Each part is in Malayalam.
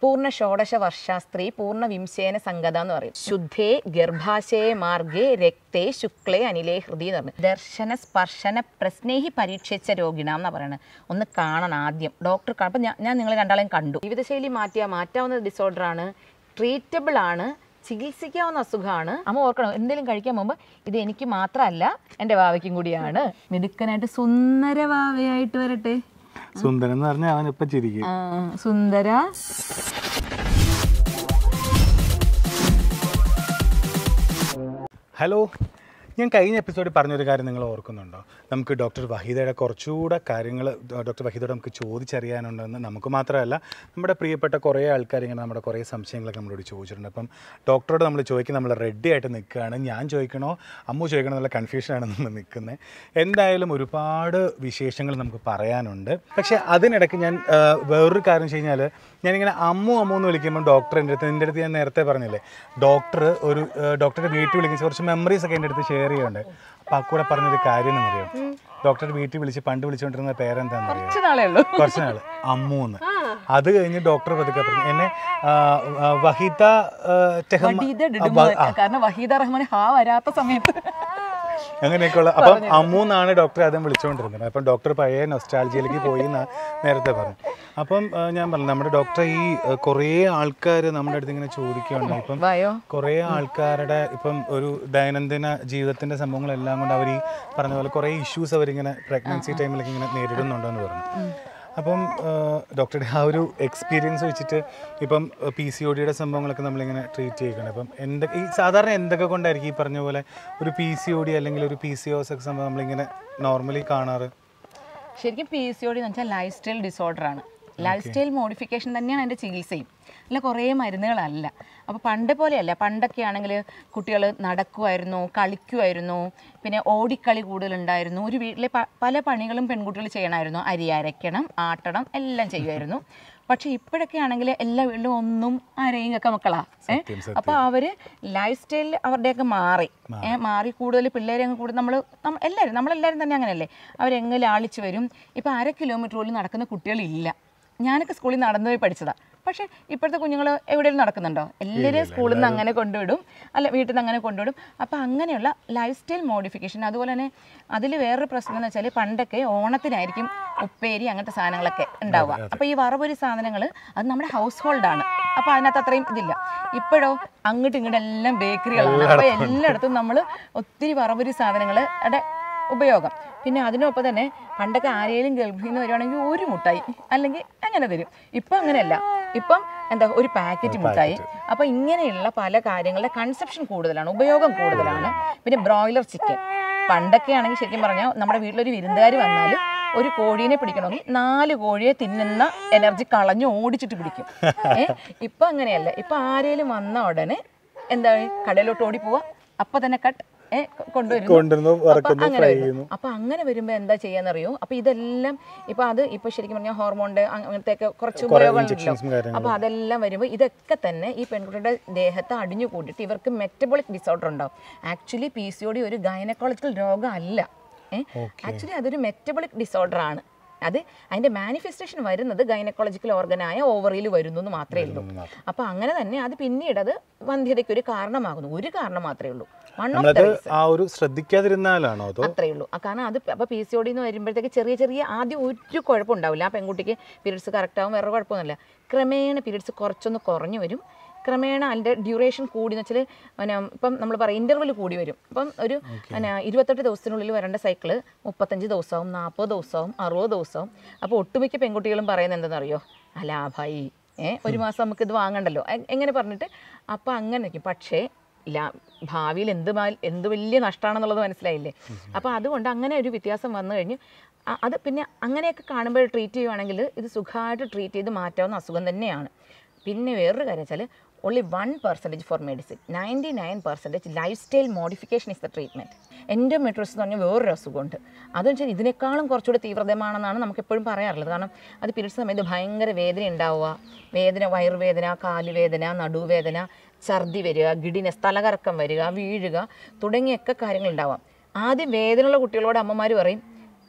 പൂർണ്ണ ഷോഡശ വർഷാസ്ത്രീ പൂർണ്ണ വിംശേന സംഗത എന്ന് പറയും ശുദ്ധേ ഗർഭാശയ മാർഗേ രക്തേ ശുക്ലേ അനിലേ ഹൃദി എന്ന് പറഞ്ഞു ദർശന സ്പർശന പ്രസ്നേഹി പരീക്ഷിച്ച രോഗിണ എന്നാ പറയുന്നത് ഒന്ന് കാണണം ആദ്യം ഡോക്ടർ കാണുമ്പോൾ ഞാൻ ഞാൻ നിങ്ങളെ രണ്ടാളെയും കണ്ടു ജീവിതശൈലി മാറ്റിയാൽ മാറ്റാവുന്ന ഡിസോർഡർ ആണ് ട്രീറ്റബിൾ ആണ് ചികിത്സിക്കാവുന്ന അസുഖമാണ് അമ്മ ഓർക്കണം എന്തെങ്കിലും കഴിക്കാൻ പോകുമ്പോൾ ഇത് എനിക്ക് മാത്രമല്ല എൻ്റെ വാവയ്ക്കും കൂടിയാണ് മിടുക്കനായിട്ട് സുന്ദര വാവയായിട്ട് വരട്ടെ സുന്ദരൻ എന്ന് പറഞ്ഞാൽ അവൻ ഇപ്പം ചിരിക്കും ആ, സുന്ദര ഹലോ ഞാൻ കഴിഞ്ഞ എപ്പിസോഡിൽ പറഞ്ഞൊരു കാര്യം നിങ്ങൾ ഓർക്കുന്നുണ്ടോ നമുക്ക് ഡോക്ടർ വഹീദയുടെ കുറച്ചുകൂടെ കാര്യങ്ങൾ ഡോക്ടർ വഹീദയോട് നമുക്ക് ചോദിച്ചറിയാനുണ്ടെന്ന് നമുക്ക് മാത്രമല്ല നമ്മുടെ പ്രിയപ്പെട്ട കുറേ ആൾക്കാർ ഇങ്ങനെ നമ്മുടെ കുറേ സംശയങ്ങളൊക്കെ നമ്മളോട് ചോദിച്ചിട്ടുണ്ട് അപ്പം ഡോക്ടറോട് നമ്മൾ ചോദിക്കും നമ്മൾ റെഡി ആയിട്ട് നിൽക്കുകയാണ് ഞാൻ ചോദിക്കണോ അമ്മു ചോദിക്കണോ എന്നുള്ള കൺഫ്യൂഷനാണ് നമ്മൾ നിൽക്കുന്നത് എന്തായാലും ഒരുപാട് വിശേഷങ്ങൾ നമുക്ക് പറയാനുണ്ട് പക്ഷേ അതിനിടയ്ക്ക് ഞാൻ ആ, വേറൊരു കാര്യം വെച്ച് കഴിഞ്ഞാൽ ഞാനിങ്ങനെ അമ്മു അമ്മു എന്ന് വിളിക്കുമ്പോൾ ഡോക്ടർ എൻ്റെ അടുത്ത് എൻ്റെ അടുത്ത് ഞാൻ നേരത്തെ പറഞ്ഞില്ലേ ഡോക്ടർ ഒരു ഡോക്ടറുടെ വീട്ടിൽ വിളിക്കുന്ന കുറച്ച് മെമ്മറീസ് ഒക്കെ എൻ്റെ അടുത്ത് ഷെയർ ചെയ്യുന്നുണ്ട് അപ്പോൾ ആ കൂടെ പറഞ്ഞൊരു കാര്യം എന്നറിയോ ഡോക്ടറുടെ വീട്ടിൽ വിളിച്ച് പണ്ട് വിളിച്ചുകൊണ്ടിരുന്ന പേരെന്താണെന്നറിയോ കുറച്ച് നാളേ ഉള്ളൂ കുറച്ച് നാള് അമ്മു എന്ന് അത് കഴിഞ്ഞ് ഡോക്ടർ പതുക്കെ പറഞ്ഞു എന്നെ ആ, ആ, വഹീദ ആ, ടെഹമ്മ- വഹീദ ആ, ഡിഡുമോൻ. വ- ആ, കാരണം വഹീദ റഹ്മാൻ ഹാ വരാത്ത സമയത്ത് അങ്ങനെയൊക്കെയുള്ള അപ്പം അമ്മു എന്നാണ് ഡോക്ടർ ആദ്യം വിളിച്ചുകൊണ്ടിരുന്നത് അപ്പം ഡോക്ടർ പഴയ നൊസ്റ്റാൾജിയിലേക്ക് പോയി എന്ന് നേരത്തെ പറഞ്ഞു അപ്പം ആ, ഞാൻ പറഞ്ഞു നമ്മുടെ ഡോക്ടർ ഈ ആ, കുറേ ആൾക്കാർ നമ്മുടെ അടുത്ത് ഇങ്ങനെ ചോദിക്കുകയാണ് ഇപ്പം വായോ കുറേ ആൾക്കാരുടെ ഇപ്പം ഒരു ദൈനംദിന ജീവിതത്തിന്റെ സംഭവങ്ങളെല്ലാം കൊണ്ട് അവർ ഈ പറഞ്ഞ പോലെ കുറേ ഇഷ്യൂസ് അവരിങ്ങനെ പ്രഗ്നൻസി ടൈമിലൊക്കെ ഇങ്ങനെ നേരിടുന്നുണ്ടെന്ന് പറഞ്ഞു അപ്പം ഡോക്ടറുടെ ആ ഒരു എക്സ്പീരിയൻസ് വെച്ചിട്ട് ഇപ്പം പി സി ഒ ഡിയുടെ സംഭവങ്ങളൊക്കെ നമ്മളിങ്ങനെ ട്രീറ്റ് ചെയ്യിക്കണം അപ്പം എന്തൊക്കെ ഈ സാധാരണ എന്തൊക്കെ കൊണ്ടായിരിക്കും ഈ പറഞ്ഞ പോലെ ഒരു പി സി ഒ ഡി അല്ലെങ്കിൽ ഒരു പി സി ഒസ് ഒക്കെ സംഭവം നമ്മളിങ്ങനെ നോർമലി കാണാറ് ശരിക്കും പി സി ഒ ഡി എന്ന് വെച്ചാൽ ലൈഫ് സ്റ്റൈൽ ഡിസോർഡർ ആണ് ലൈഫ് സ്റ്റൈൽ മോഡിഫിക്കേഷൻ തന്നെയാണ് എൻ്റെ ചികിത്സയും അല്ല കുറേ മരുന്നുകളല്ല അപ്പോൾ പണ്ട് പോലെയല്ല പണ്ടൊക്കെ ആണെങ്കിൽ കുട്ടികൾ നടക്കുമായിരുന്നു കളിക്കുമായിരുന്നു പിന്നെ ഓടിക്കളി കൂടുതലുണ്ടായിരുന്നു ഒരു വീട്ടിലെ പ- പല പണികളും പെൺകുട്ടികൾ ചെയ്യണമായിരുന്നു അരി അരയ്ക്കണം ആട്ടണം എല്ലാം ചെയ്യുമായിരുന്നു പക്ഷെ ഇപ്പോഴൊക്കെ ആണെങ്കിൽ എല്ലാ വീട്ടിലും ഒന്നും ആരെയും ഒക്കെ മക്കളാ ഏഹ് അപ്പോൾ അവർ ലൈഫ് സ്റ്റൈൽ അവരുടെയൊക്കെ മാറി ഏഹ് മാറി കൂടുതൽ പിള്ളേരെ അങ്ങ് കൂടുതൽ നമ്മൾ എല്ലാവരും നമ്മളെല്ലാവരും തന്നെ അങ്ങനെയല്ലേ അവരെങ്ങ് ലാളിച്ച് വരും ഇപ്പോൾ അര കിലോമീറ്റർ പോലും നടക്കുന്ന കുട്ടികളില്ല ഞാനൊക്കെ സ്കൂളിൽ നടന്നു പോയി പഠിച്ചതാ പക്ഷേ ഇപ്പോഴത്തെ കുഞ്ഞുങ്ങൾ എവിടെയും നടക്കുന്നുണ്ടോ എല്ലാവരെയും സ്കൂളിൽ നിന്ന് അങ്ങനെ കൊണ്ടുവിടും അല്ല വീട്ടിൽ നിന്ന് അങ്ങനെ കൊണ്ടുവിടും അപ്പോൾ അങ്ങനെയുള്ള ലൈഫ് സ്റ്റൈൽ മോഡിഫിക്കേഷൻ അതുപോലെ തന്നെ അതിൽ വേറൊരു പ്രശ്നം എന്ന് വെച്ചാൽ പണ്ടൊക്കെ ഓണത്തിനായിരിക്കും ഉപ്പേരി അങ്ങനത്തെ സാധനങ്ങളൊക്കെ ഉണ്ടാവുക അപ്പോൾ ഈ വറവൊരു സാധനങ്ങൾ അത് നമ്മുടെ ഹൗസ് ഹോൾഡാണ് അപ്പോൾ അതിനകത്ത് അത്രയും ഇതില്ല ഇപ്പോഴോ അങ്ങോട്ടും ഇങ്ങോട്ടും എല്ലാം ബേക്കറികളാണ് അപ്പോൾ എല്ലായിടത്തും നമ്മൾ ഒത്തിരി വറവൊരു സാധനങ്ങൾ ഉപയോഗം പിന്നെ അതിനൊപ്പം തന്നെ പണ്ടൊക്കെ ആരെങ്കിലും ഗൾഫിൽ നിന്ന് വരുവാണെങ്കിൽ ഒരു മുട്ടായി അല്ലെങ്കിൽ അങ്ങനെ തരും ഇപ്പം അങ്ങനെയല്ല ഇപ്പം എന്താ ഒരു പാക്കറ്റ് മുട്ടായി അപ്പം ഇങ്ങനെയുള്ള പല കാര്യങ്ങളുടെ കൺസെപ്ഷൻ കൂടുതലാണ് ഉപയോഗം കൂടുതലാണ് പിന്നെ ബ്രോയിലർ ചിക്കൻ പണ്ടൊക്കെ ആണെങ്കിൽ ശരിക്കും പറഞ്ഞാൽ നമ്മുടെ വീട്ടിലൊരു വിരുന്നുകാർ വന്നാൽ ഒരു കോഴീനെ പിടിക്കണമെങ്കിൽ നാല് കോഴിയെ തിന്നുന്ന എനർജി കളഞ്ഞു ഓടിച്ചിട്ട് പിടിക്കും ഏ ഇപ്പം അങ്ങനെയല്ല ഇപ്പം ആരേലും വന്ന ഉടനെ എന്താ കടയിലോട്ട് ഓടി പോവാ അപ്പം തന്നെ കട്ട് ഏ കൊണ്ടുവരുന്നു കൊണ്ടുവരുന്നു, അപ്പൊ വറക്കുന്നു, അങ്ങനെ fry വരുന്നു. ചെയ്യുന്നു. അപ്പൊ അങ്ങനെ വരുമ്പോ എന്താ ചെയ്യാന്നറിയോ അപ്പൊ ഇതെല്ലാം ഇപ്പൊ അത് ഇപ്പൊ ശരിക്കും പറഞ്ഞാൽ ഹോർമോണിന്റെ അങ്ങനത്തെ ഒക്കെ കുറച്ച് ഉപയോഗങ്ങളുണ്ടല്ലോ injections ഉം കാര്യങ്ങളും. അപ്പൊ അതെല്ലാം വരുമ്പോൾ ഇതൊക്കെ തന്നെ ഈ പെൺകുട്ടിയുടെ ദേഹത്ത് അടിഞ്ഞു കൂടിയിട്ട് ഇവർക്ക് മെറ്റബോളിക് ഡിസോർഡർ ഉണ്ടാവും actually P C O D ഒരു ഗൈനക്കോളജിക്കൽ രോഗം അല്ല ആക്ച്വലി അതൊരു മെറ്റബോളിക് ഡിസോർഡർ ആണ് അത് അതിന്റെ മാനിഫെസ്റ്റേഷൻ വരുന്നത് ഗൈനക്കോളജിക്കൽ ഓർഗനായ ഓവറിയിൽ വരുന്നു എന്ന് മാത്രമേ ഉള്ളൂ അപ്പൊ അങ്ങനെ തന്നെ അത് പിന്നീട് അത് വന്ധ്യതയ്ക്ക് ഒരു കാരണമാകുന്നു ഒരു കാരണം മാത്രമേ ഉള്ളൂ വൺ ഓഫ് നമ്മളത് ആ ഒരു ശ്രദ്ധിക്കാതിരുന്നാലാണോ അതോ അത്രേ ഉള്ളൂ ആ കാരണം അത് അപ്പോൾ പി സി ഒ ഡി എന്ന് വരുമ്പോഴത്തേക്ക് ചെറിയ ചെറിയ ആദ്യം ഒരു കുഴപ്പം ഉണ്ടാവില്ല ആ പെൺകുട്ടിക്ക് പീരീഡ്സ് കറക്റ്റ് ആവും വേറെ കുഴപ്പമൊന്നുമില്ല ക്രമേണ പീരീഡ്സ് കുറച്ചൊന്ന് കുറഞ്ഞു വരും ക്രമേണ അതിൻ്റെ ഡ്യൂറേഷൻ കൂടി എന്ന് വെച്ചാൽ പിന്നെ ഇപ്പം നമ്മൾ പറയും ഇൻ്റർവൽ കൂടി വരും ഇപ്പം ഒരു പിന്നെ ഇരുപത്തെട്ട് ദിവസത്തിനുള്ളിൽ വരേണ്ട സൈക്കിള് മുപ്പത്തഞ്ച് ദിവസവും നാൽപ്പത് ദിവസവും അറുപത് ദിവസവും അപ്പോൾ ഒട്ടുമിക്ക പെൺകുട്ടികളും പറയുന്നത് എന്താണെന്നറിയോ അല്ല ഭായി ഏ ഒരു മാസം നമുക്ക് ഇത് വാങ്ങണ്ടല്ലോ എ- എങ്ങനെ പറഞ്ഞിട്ട് അപ്പോൾ അങ്ങനെ നിൽക്കും പക്ഷേ ഇല്ല ഭാവിയിൽ എന്ത് മാ- എന്ത് വലിയ നഷ്ടമാണെന്നുള്ളത് മനസ്സിലായില്ലേ അപ്പോൾ അതുകൊണ്ട് അങ്ങനെ ഒരു വ്യത്യാസം വന്നു കഴിഞ്ഞ് അ- അത് പിന്നെ അങ്ങനെയൊക്കെ കാണുമ്പോൾ ട്രീറ്റ് ചെയ്യുവാണെങ്കിൽ ഇത് സുഖമായിട്ട് ട്രീറ്റ് ചെയ്ത് മാറ്റാവുന്ന അസുഖം തന്നെയാണ് പിന്നെ വേറൊരു കാര്യം വെച്ചാൽ only one percentage for medicine ninety nine percentage lifestyle modification is the treatment endometriosis എന്ന് പറഞ്ഞ വേറൊരു അസുഖമുണ്ട് അതെന്ന് വെച്ചാൽ ഇതിനേക്കാളും കുറച്ചുകൂടി തീവ്രതമാണെന്നാണ് നമുക്ക് എപ്പോഴും പറയാറുള്ളത് കാരണം അത് പീരീഡ് സമയത്ത് ഭയങ്കര വേദന ഉണ്ടാവുക വേദന വയറുവേദന കാലുവേദന നടുവേദന ഛർദി വരിക ഗിഡിനെസ് തലകറക്കം വരിക വീഴുക തുടങ്ങിയൊക്കെ കാര്യങ്ങൾ ഉണ്ടാവാം ആദ്യം വേദനയുള്ള കുട്ടികളോട് അമ്മമാർ പറയും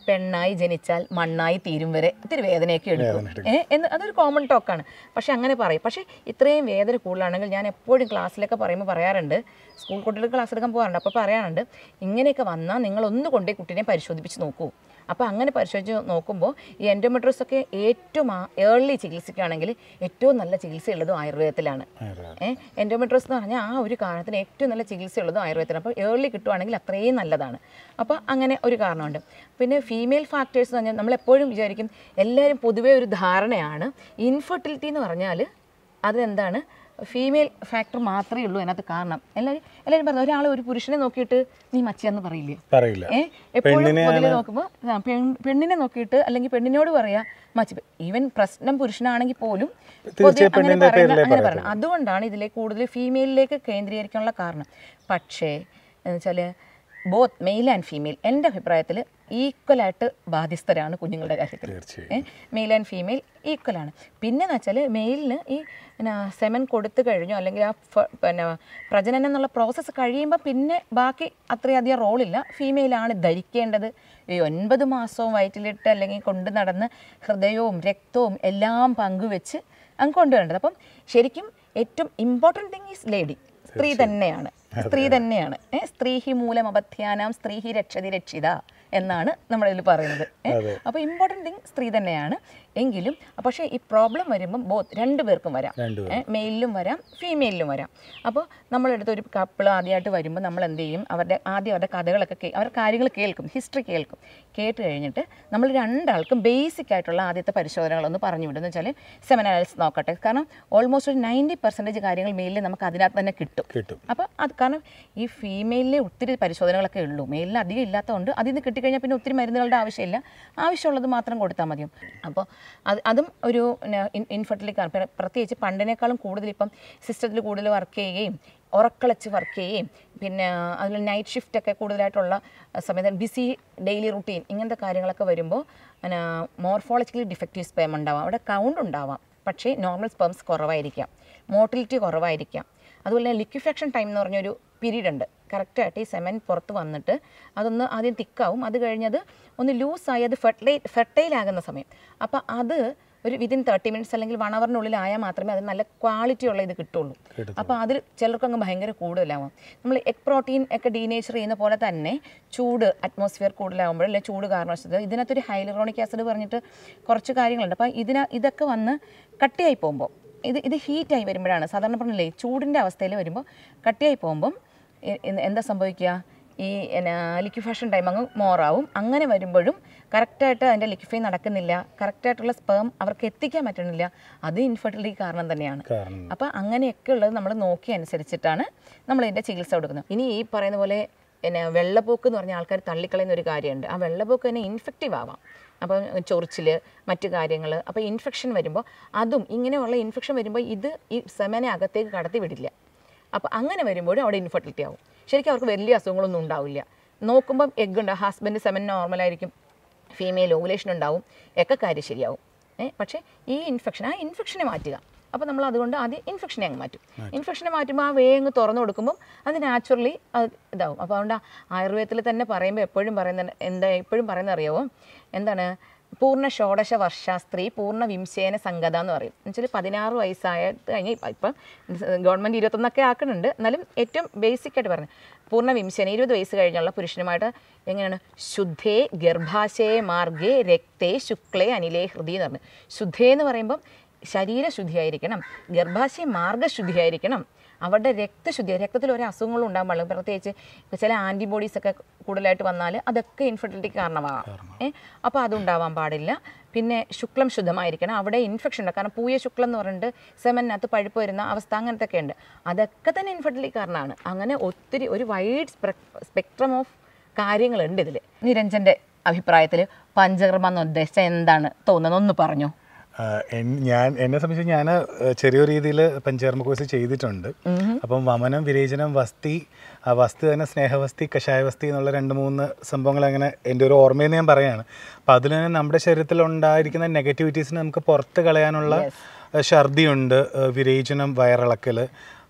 പെണ്ണായി ജനിച്ചാൽ മണ്ണായി തീരും വരെ ഇത്തിരി വേദനയൊക്കെ എടുക്കും ഏ, എന്ന് അതൊരു കോമൺ ടോക്കാണ് പക്ഷെ അങ്ങനെ പറയും പക്ഷേ ഇത്രയും വേദന കൂടുതലാണെങ്കിൽ ഞാൻ എപ്പോഴും ക്ലാസ്സിലൊക്കെ പറയുമ്പോൾ പറയാറുണ്ട് സ്കൂൾ കുട്ടികൾക്ക് ക്ലാസ് എടുക്കാൻ പോകാറുണ്ട് അപ്പോൾ പറയാറുണ്ട് ഇങ്ങനെയൊക്കെ വന്നാൽ നിങ്ങൾ ഒന്ന് കൊണ്ടേ കുട്ടീനെ പരിശോധിപ്പിച്ച് നോക്കൂ അപ്പോൾ അങ്ങനെ പരിശോധിച്ച് നോക്കുമ്പോൾ ഈ എൻഡോമെട്രോസ് ഒക്കെ ഏറ്റവും ഏർലി ചികിത്സയ്ക്കാണെങ്കിൽ ഏറ്റവും നല്ല ചികിത്സയുള്ളതും ആയുർവേദത്തിലാണ് ഏഹ് എൻഡോമെട്രോസ് എന്ന് പറഞ്ഞാൽ ആ ഒരു കാരണത്തിന് ഏറ്റവും നല്ല ചികിത്സയുള്ളതും ആയുർവേദത്തിലാണ് അപ്പോൾ ഏർലി കിട്ടുവാണെങ്കിൽ അത്രയും നല്ലതാണ് അപ്പോൾ അങ്ങനെ ഒരു കാരണമുണ്ട് പിന്നെ ഫീമെയിൽ ഫാക്ടേഴ്സ് എന്ന് പറഞ്ഞാൽ നമ്മൾ എപ്പോഴും വിചാരിക്കും എല്ലാവരും പൊതുവേ ഒരു ധാരണയാണ് ഇൻഫെർട്ടിലിറ്റി എന്ന് പറഞ്ഞാൽ അതെന്താണ് ഫീമെയിൽ ഫാക്ടർ മാത്രമേ ഉള്ളൂ അതിനകത്ത് കാരണം എല്ലാവരും എല്ലാവരും പറഞ്ഞു ഒരാൾ ഒരു പുരുഷനെ നോക്കിയിട്ട് നീ മച്ചിയാന്ന് പറയില്ലേ പറയില്ല ഏ എപ്പോഴും പൊതുവെ നോക്കുമ്പോൾ ആ, പെൺ- പെണ്ണിനെ നോക്കിയിട്ട് അല്ലെങ്കിൽ പെണ്ണിനോട് പറയാ മച്ചി ഈവൻ പ്രശ്നം പുരുഷനാണെങ്കിൽ പോലും പൊതുവെ അങ്ങനെ പറയുന്ന അങ്ങനെ പറയണം അതുകൊണ്ടാണ് ഇതിലേക്ക് കൂടുതൽ ഫീമെയിലിലേക്ക് കേന്ദ്രീകരിക്കാനുള്ള കാരണം പക്ഷേ എന്ന് വെച്ചാൽ ബോത്ത് മെയിൽ ആൻഡ് ഫീമെയിൽ എൻ്റെ അഭിപ്രായത്തിൽ ഈക്വലായിട്ട് ബാധ്യസ്ഥരാണ് കുഞ്ഞുങ്ങളുടെ കാര്യത്തിൽ തീർച്ചയായും മെയിൽ ആൻഡ് ഫീമെയിൽ ഈക്വലാണ് പിന്നെ എന്ന് വെച്ചാൽ മെയിലിന് ഈ പിന്നെ സെമൻ കൊടുത്തു കഴിഞ്ഞു അല്ലെങ്കിൽ ആ ഫ- പിന്നെ പ്രജനനം എന്നുള്ള പ്രോസസ്സ് കഴിയുമ്പോൾ പിന്നെ ബാക്കി അത്രയധികം റോളില്ല ഫീമെയിലാണ് ധരിക്കേണ്ടത് ഈ ഒൻപത് മാസവും വയറ്റിലിട്ട് അല്ലെങ്കിൽ കൊണ്ട് നടന്ന് ഹൃദയവും രക്തവും എല്ലാം പങ്കുവെച്ച് അങ്ങ് കൊണ്ടുവരേണ്ടത് അപ്പം ശരിക്കും ഏറ്റവും ഇമ്പോർട്ടൻറ്റ് തിങ് ഈസ് ലേഡി സ്ത്രീ തന്നെയാണ് സ്ത്രീ തന്നെയാണ് ഏ, സ്ത്രീ ഹി മൂലം അപത്യാനാം സ്ത്രീ ഹി രക്ഷതി രക്ഷിത എന്നാണ് നമ്മളിതിൽ പറയുന്നത് ഏ, അപ്പോൾ ഇമ്പോർട്ടൻറ്റ് തിങ് സ്ത്രീ തന്നെയാണ് എങ്കിലും പക്ഷേ ഈ പ്രോബ്ലം വരുമ്പം ബോത്ത് രണ്ടു പേർക്കും വരാം രണ്ടുപേരും മെയിലിലും വരാം ഫീമെയിലിലും വരാം അപ്പോൾ നമ്മളെടുത്ത് ഒരു കപ്പിൾ ആദ്യമായിട്ട് വരുമ്പോൾ നമ്മൾ എന്ത് ചെയ്യും അവരുടെ ആദ്യം അവരുടെ കഥകളൊക്കെ കേ അവരുടെ കാര്യങ്ങൾ കേൾക്കും ഹിസ്റ്ററി കേൾക്കും കേട്ട് കഴിഞ്ഞിട്ട് നമ്മൾ രണ്ടാൾക്കും ബേസിക് ആയിട്ടുള്ള ആദ്യത്തെ പരിശോധനകളൊന്ന് പറഞ്ഞു വിടും എന്ന് വെച്ചാൽ സെമിനാൽസ് നോക്കട്ടെ കാരണം ഓൾമോസ്റ്റ് ഒരു നയൻറ്റി പെർസെൻറ്റേജ് കാര്യങ്ങൾ മെയിലിൽ നമുക്ക് അതിനകത്ത് തന്നെ കിട്ടും കിട്ടും അപ്പോൾ അത് കാരണം ഈ ഫീമെയിലിലെ ഒത്തിരി പരിശോധനകളൊക്കെ ഉള്ളൂ മെയിലിൽ അധികം ഇല്ലാത്തതുകൊണ്ട് അതിൽ നിന്ന് കിട്ടിക്കഴിഞ്ഞാൽ പിന്നെ ഒത്തിരി മരുന്നുകളുടെ ആവശ്യമില്ല ആവശ്യമുള്ളത് മാത്രം കൊടുത്താൽ മതിയും അപ്പോൾ അത് അതും ഒരു ഇൻഫെർട്ടിലിറ്റി കാരണം പ്രത്യേകിച്ച് പണ്ടിനേക്കാളും കൂടുതൽ ഇപ്പം സിസ്റ്റത്തിൽ കൂടുതൽ വർക്ക് ചെയ്യുകയും ഉറക്കളച്ച് വർക്ക് ചെയ്യുകയും പിന്നെ അതിൽ നൈറ്റ് ഷിഫ്റ്റ് ഒക്കെ കൂടുതലായിട്ടുള്ള സമയത്ത് ബിസി ഡെയിലി റുട്ടീൻ ഇങ്ങനത്തെ കാര്യങ്ങളൊക്കെ വരുമ്പോൾ പിന്നെ മോർഫോളജിക്കലി ഡിഫക്റ്റീവ് സ്പേം ഉണ്ടാവാം അവിടെ കൗണ്ട് ഉണ്ടാവാം പക്ഷേ നോർമൽ സ്പേംസ് കുറവായിരിക്കാം മോട്ടിലിറ്റി കുറവായിരിക്കാം അതുപോലെ തന്നെ ലിക്വിഫാക്ഷൻ ടൈം എന്ന് പറഞ്ഞൊരു പീരീഡ് ഉണ്ട് കറക്റ്റായിട്ട് ഈ സെമൻ പുറത്ത് വന്നിട്ട് അതൊന്ന് ആദ്യം തിക്കാവും അത് കഴിഞ്ഞത് ഒന്ന് ലൂസായി അത് ഫെർട്ടൈ ഫെർട്ടൈൽ ആകുന്ന സമയം അപ്പോൾ അത് ഒരു വിതിൻ തേർട്ടി മിനിറ്റ്സ് അല്ലെങ്കിൽ വൺ അവറിനുള്ളിൽ ആയാൽ മാത്രമേ അത് നല്ല ക്വാളിറ്റി ഉള്ള ഇത് കിട്ടുള്ളൂ അപ്പോൾ അതിൽ ചിലർക്ക് അങ്ങ് ഭയങ്കര കൂടുതലാവും നമ്മൾ എഗ് പ്രോട്ടീൻ ഒക്കെ ഡീനേച്ചർ ചെയ്യുന്ന പോലെ തന്നെ ചൂട് അറ്റ്മോസ്ഫിയർ കൂടുതലാകുമ്പോൾ അല്ലെങ്കിൽ ചൂട് കാരണവശാൽ ഇതിനകത്തൊരു ഹൈലറോണിക് ആസിഡ് പറഞ്ഞിട്ട് കുറച്ച് കാര്യങ്ങളുണ്ട് അപ്പോൾ ഇതിന ഇതൊക്കെ വന്ന് കട്ടിയായി പോകുമ്പോൾ ഇത് ഇത് ഹീറ്റായി വരുമ്പോഴാണ് സാധാരണ പറഞ്ഞില്ലേ ചൂടിൻ്റെ അവസ്ഥയിൽ വരുമ്പോൾ കട്ടിയായി പോകുമ്പം എ- എ- എന്താ സംഭവിക്കുക ഈ എന്നാ ലിക്വിഫാഷൻ ടൈം അങ്ങ് മോറാവും അങ്ങനെ വരുമ്പോഴും കറക്റ്റായിട്ട് അതിൻ്റെ ലിക്വിഫൈ നടക്കുന്നില്ല കറക്റ്റായിട്ടുള്ള സ്പേം അവർക്ക് എത്തിക്കാൻ പറ്റണില്ല അത് ഇൻഫെർട്ടിലിറ്റി കാരണം തന്നെയാണ് കാരണം അപ്പോൾ അങ്ങനെയൊക്കെ ഉള്ളത് നമ്മൾ നോക്കി അനുസരിച്ചിട്ടാണ് നമ്മൾ ഇതിൻ്റെ ചികിത്സ കൊടുക്കുന്നത് ഇനി ഈ പറയുന്ന പോലെ പിന്നെ വെള്ളപ്പോക്ക് എന്ന് പറഞ്ഞ ആൾക്കാർ തള്ളിക്കളയുന്ന ഒരു കാര്യമുണ്ട് ആ വെള്ളപ്പോക്ക് തന്നെ ഇൻഫെക്റ്റീവ് ആവാം അപ്പം ചൊറിച്ചിൽ മറ്റു കാര്യങ്ങൾ അപ്പോൾ ഇൻഫെക്ഷൻ വരുമ്പോൾ അതും ഇങ്ങനെയുള്ള ഇൻഫെക്ഷൻ വരുമ്പോൾ ഇത് ഈ സെമനെ അകത്തേക്ക് കടത്തി വിടില്ല അപ്പോൾ അങ്ങനെ വരുമ്പോഴും അവിടെ ഇൻഫെർട്ടിലിറ്റി ആവും ശരിക്കും അവർക്ക് വലിയ അസുഖങ്ങളൊന്നും ഉണ്ടാവില്ല നോക്കുമ്പം എഗ് ഉണ്ട് ഹസ്ബൻഡ് സെമൻ നോർമലായിരിക്കും ഫീമെയിൽ ഓവുലേഷൻ ഉണ്ടാവും ഒക്കെ കാര്യം ശരിയാവും ഏ പക്ഷേ ഈ ഇൻഫെക്ഷൻ ആ ഇൻഫെക്ഷനെ മാറ്റുക അപ്പോൾ നമ്മൾ അതുകൊണ്ട് ആദ്യം ഇൻഫെക്ഷനെ അങ്ങ് മാറ്റും ഇൻഫെക്ഷനെ മാറ്റുമ്പോൾ ആ വേഗം തുറന്നു കൊടുക്കുമ്പോൾ അത് നാച്ചുറലി അത് ഇതാവും അപ്പോൾ അതുകൊണ്ട് ആയുർവേദത്തിൽ തന്നെ പറയുമ്പോൾ എപ്പോഴും പറയുന്ന എന്താ എപ്പോഴും പറയുന്നത് അറിയാവോ എന്താണ് പൂർണ്ണ ഷോഡശ വർഷ സ്ത്രീ പൂർണ്ണ വിംശേന സംഗത എന്ന് പറയും എന്നുവെച്ചാൽ പതിനാറ് വയസ്സായ കഴിഞ്ഞ് ഇപ്പം ഗവൺമെൻറ് ഇരുപത്തൊന്നൊക്കെ ആക്കുന്നുണ്ട് എന്നാലും ഏറ്റവും ബേസിക് ആയിട്ട് പറഞ്ഞു പൂർണ്ണ വിംശന ഇരുപത് വയസ്സ് കഴിഞ്ഞുള്ള പുരുഷനുമായിട്ട് എങ്ങനെയാണ് ശുദ്ധേ ഗർഭാശയ മാർഗേ രക്തേ ശുക്ലേ അനിലേ ഹൃദി എന്ന് പറഞ്ഞു ശുദ്ധേ എന്ന് പറയുമ്പം ശരീരശുദ്ധിയായിരിക്കണം ഗർഭാശയ മാർഗശുദ്ധിയായിരിക്കണം അവരുടെ രക്തശുദ്ധി രക്തത്തിൽ ഒരു അസുഖങ്ങളും ഉണ്ടാകാൻ പാടില്ല പ്രത്യേകിച്ച് ഇപ്പൊ ചില ആൻറ്റിബോഡീസ് ഒക്കെ കൂടുതലായിട്ട് വന്നാൽ അതൊക്കെ ഇൻഫെർട്ടിലിറ്റിക്ക് കാരണമാകാം ഏ അപ്പോൾ അതുണ്ടാവാൻ പാടില്ല പിന്നെ ശുക്ലം ശുദ്ധമായിരിക്കണം അവിടെ ഇൻഫെക്ഷൻ ഉണ്ട് കാരണം പൂയ ശുക്ലം എന്ന് പറഞ്ഞിട്ട് സെമനകത്ത് പഴുപ്പ് വരുന്ന അവസ്ഥ അങ്ങനത്തെ ഒക്കെ ഉണ്ട് അതൊക്കെ തന്നെ ഇൻഫെർട്ടിലിറ്റി കാരണമാണ് അങ്ങനെ ഒത്തിരി ഒരു വൈഡ് സ്പെക്ട്രം ഓഫ് കാര്യങ്ങളുണ്ട് ഇതിൽ നിരഞ്ജൻ്റെ അഭിപ്രായത്തിൽ പഞ്ചകർമ്മ എന്ന് ഉദ്ദേശിച്ച എന്താണ് തോന്നുന്നത് ഒന്ന് പറഞ്ഞു ആ, എൻ- ഞാൻ എന്നെ സംബന്ധിച്ച് ഞാൻ ചെറിയ രീതിയിൽ പഞ്ചകർമ്മ കോഴ്സ് ചെയ്തിട്ടുണ്ട് അപ്പം വമനം വിരേചനം വസ്തി ആ വസ്തി തന്നെ സ്നേഹവസ്തി കഷായവസ്തി എന്നുള്ള രണ്ട് മൂന്ന് സംഭവങ്ങൾ അങ്ങനെ എൻ്റെ ഒരു ഓർമ്മയെന്ന് ഞാൻ പറയാണ് അപ്പം അതിൽ തന്നെ നമ്മുടെ ശരീരത്തിൽ ഉണ്ടായിരിക്കുന്ന നെഗറ്റിവിറ്റീസിനെ നമുക്ക് പുറത്ത് കളയാനുള്ള ആ, ഛർദിയുണ്ട് ആ, വിരേചനം വയറിളക്കൽ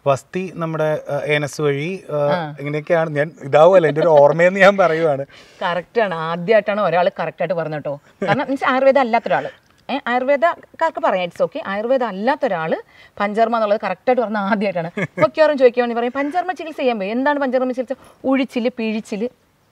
വസ്തി നമ്മുടെ ആ, ഏനസ് വഴി ആ, ഇങ്ങനെയൊക്കെയാണ് ഞാൻ ഇതാവുമല്ലോ എൻ്റെ ഒരു ഓർമ്മയെന്ന് ഞാൻ പറയുവാണ് കറക്റ്റാണ് ആദ്യമായിട്ടാണ് ഒരാൾ കറക്റ്റായിട്ട് പറഞ്ഞു കേട്ടോ കാരണം മീൻസ് ആയുർവേദം അല്ലാത്ത ഒരാൾ ഏഹ് ആയുർവേദക്കാർക്ക് പറയാം ഇറ്റ്സ് ഓക്കെ ആയുർവേദം അല്ലാത്ത ഒരാൾ പഞ്ചകർമ്മ എന്നുള്ളത് കറക്റ്റായിട്ട് പറഞ്ഞ ആദ്യമായിട്ടാണ് മിക്കവാറും ചോദിക്കുകയാണെങ്കിൽ പറയും പഞ്ചകർമ്മ ചികിത്സ ചെയ്യാൻ പോയി എന്താണ് പഞ്ചകർമ്മ ചികിത്സ ഉഴിച്ചില് പിഴിച്ചില്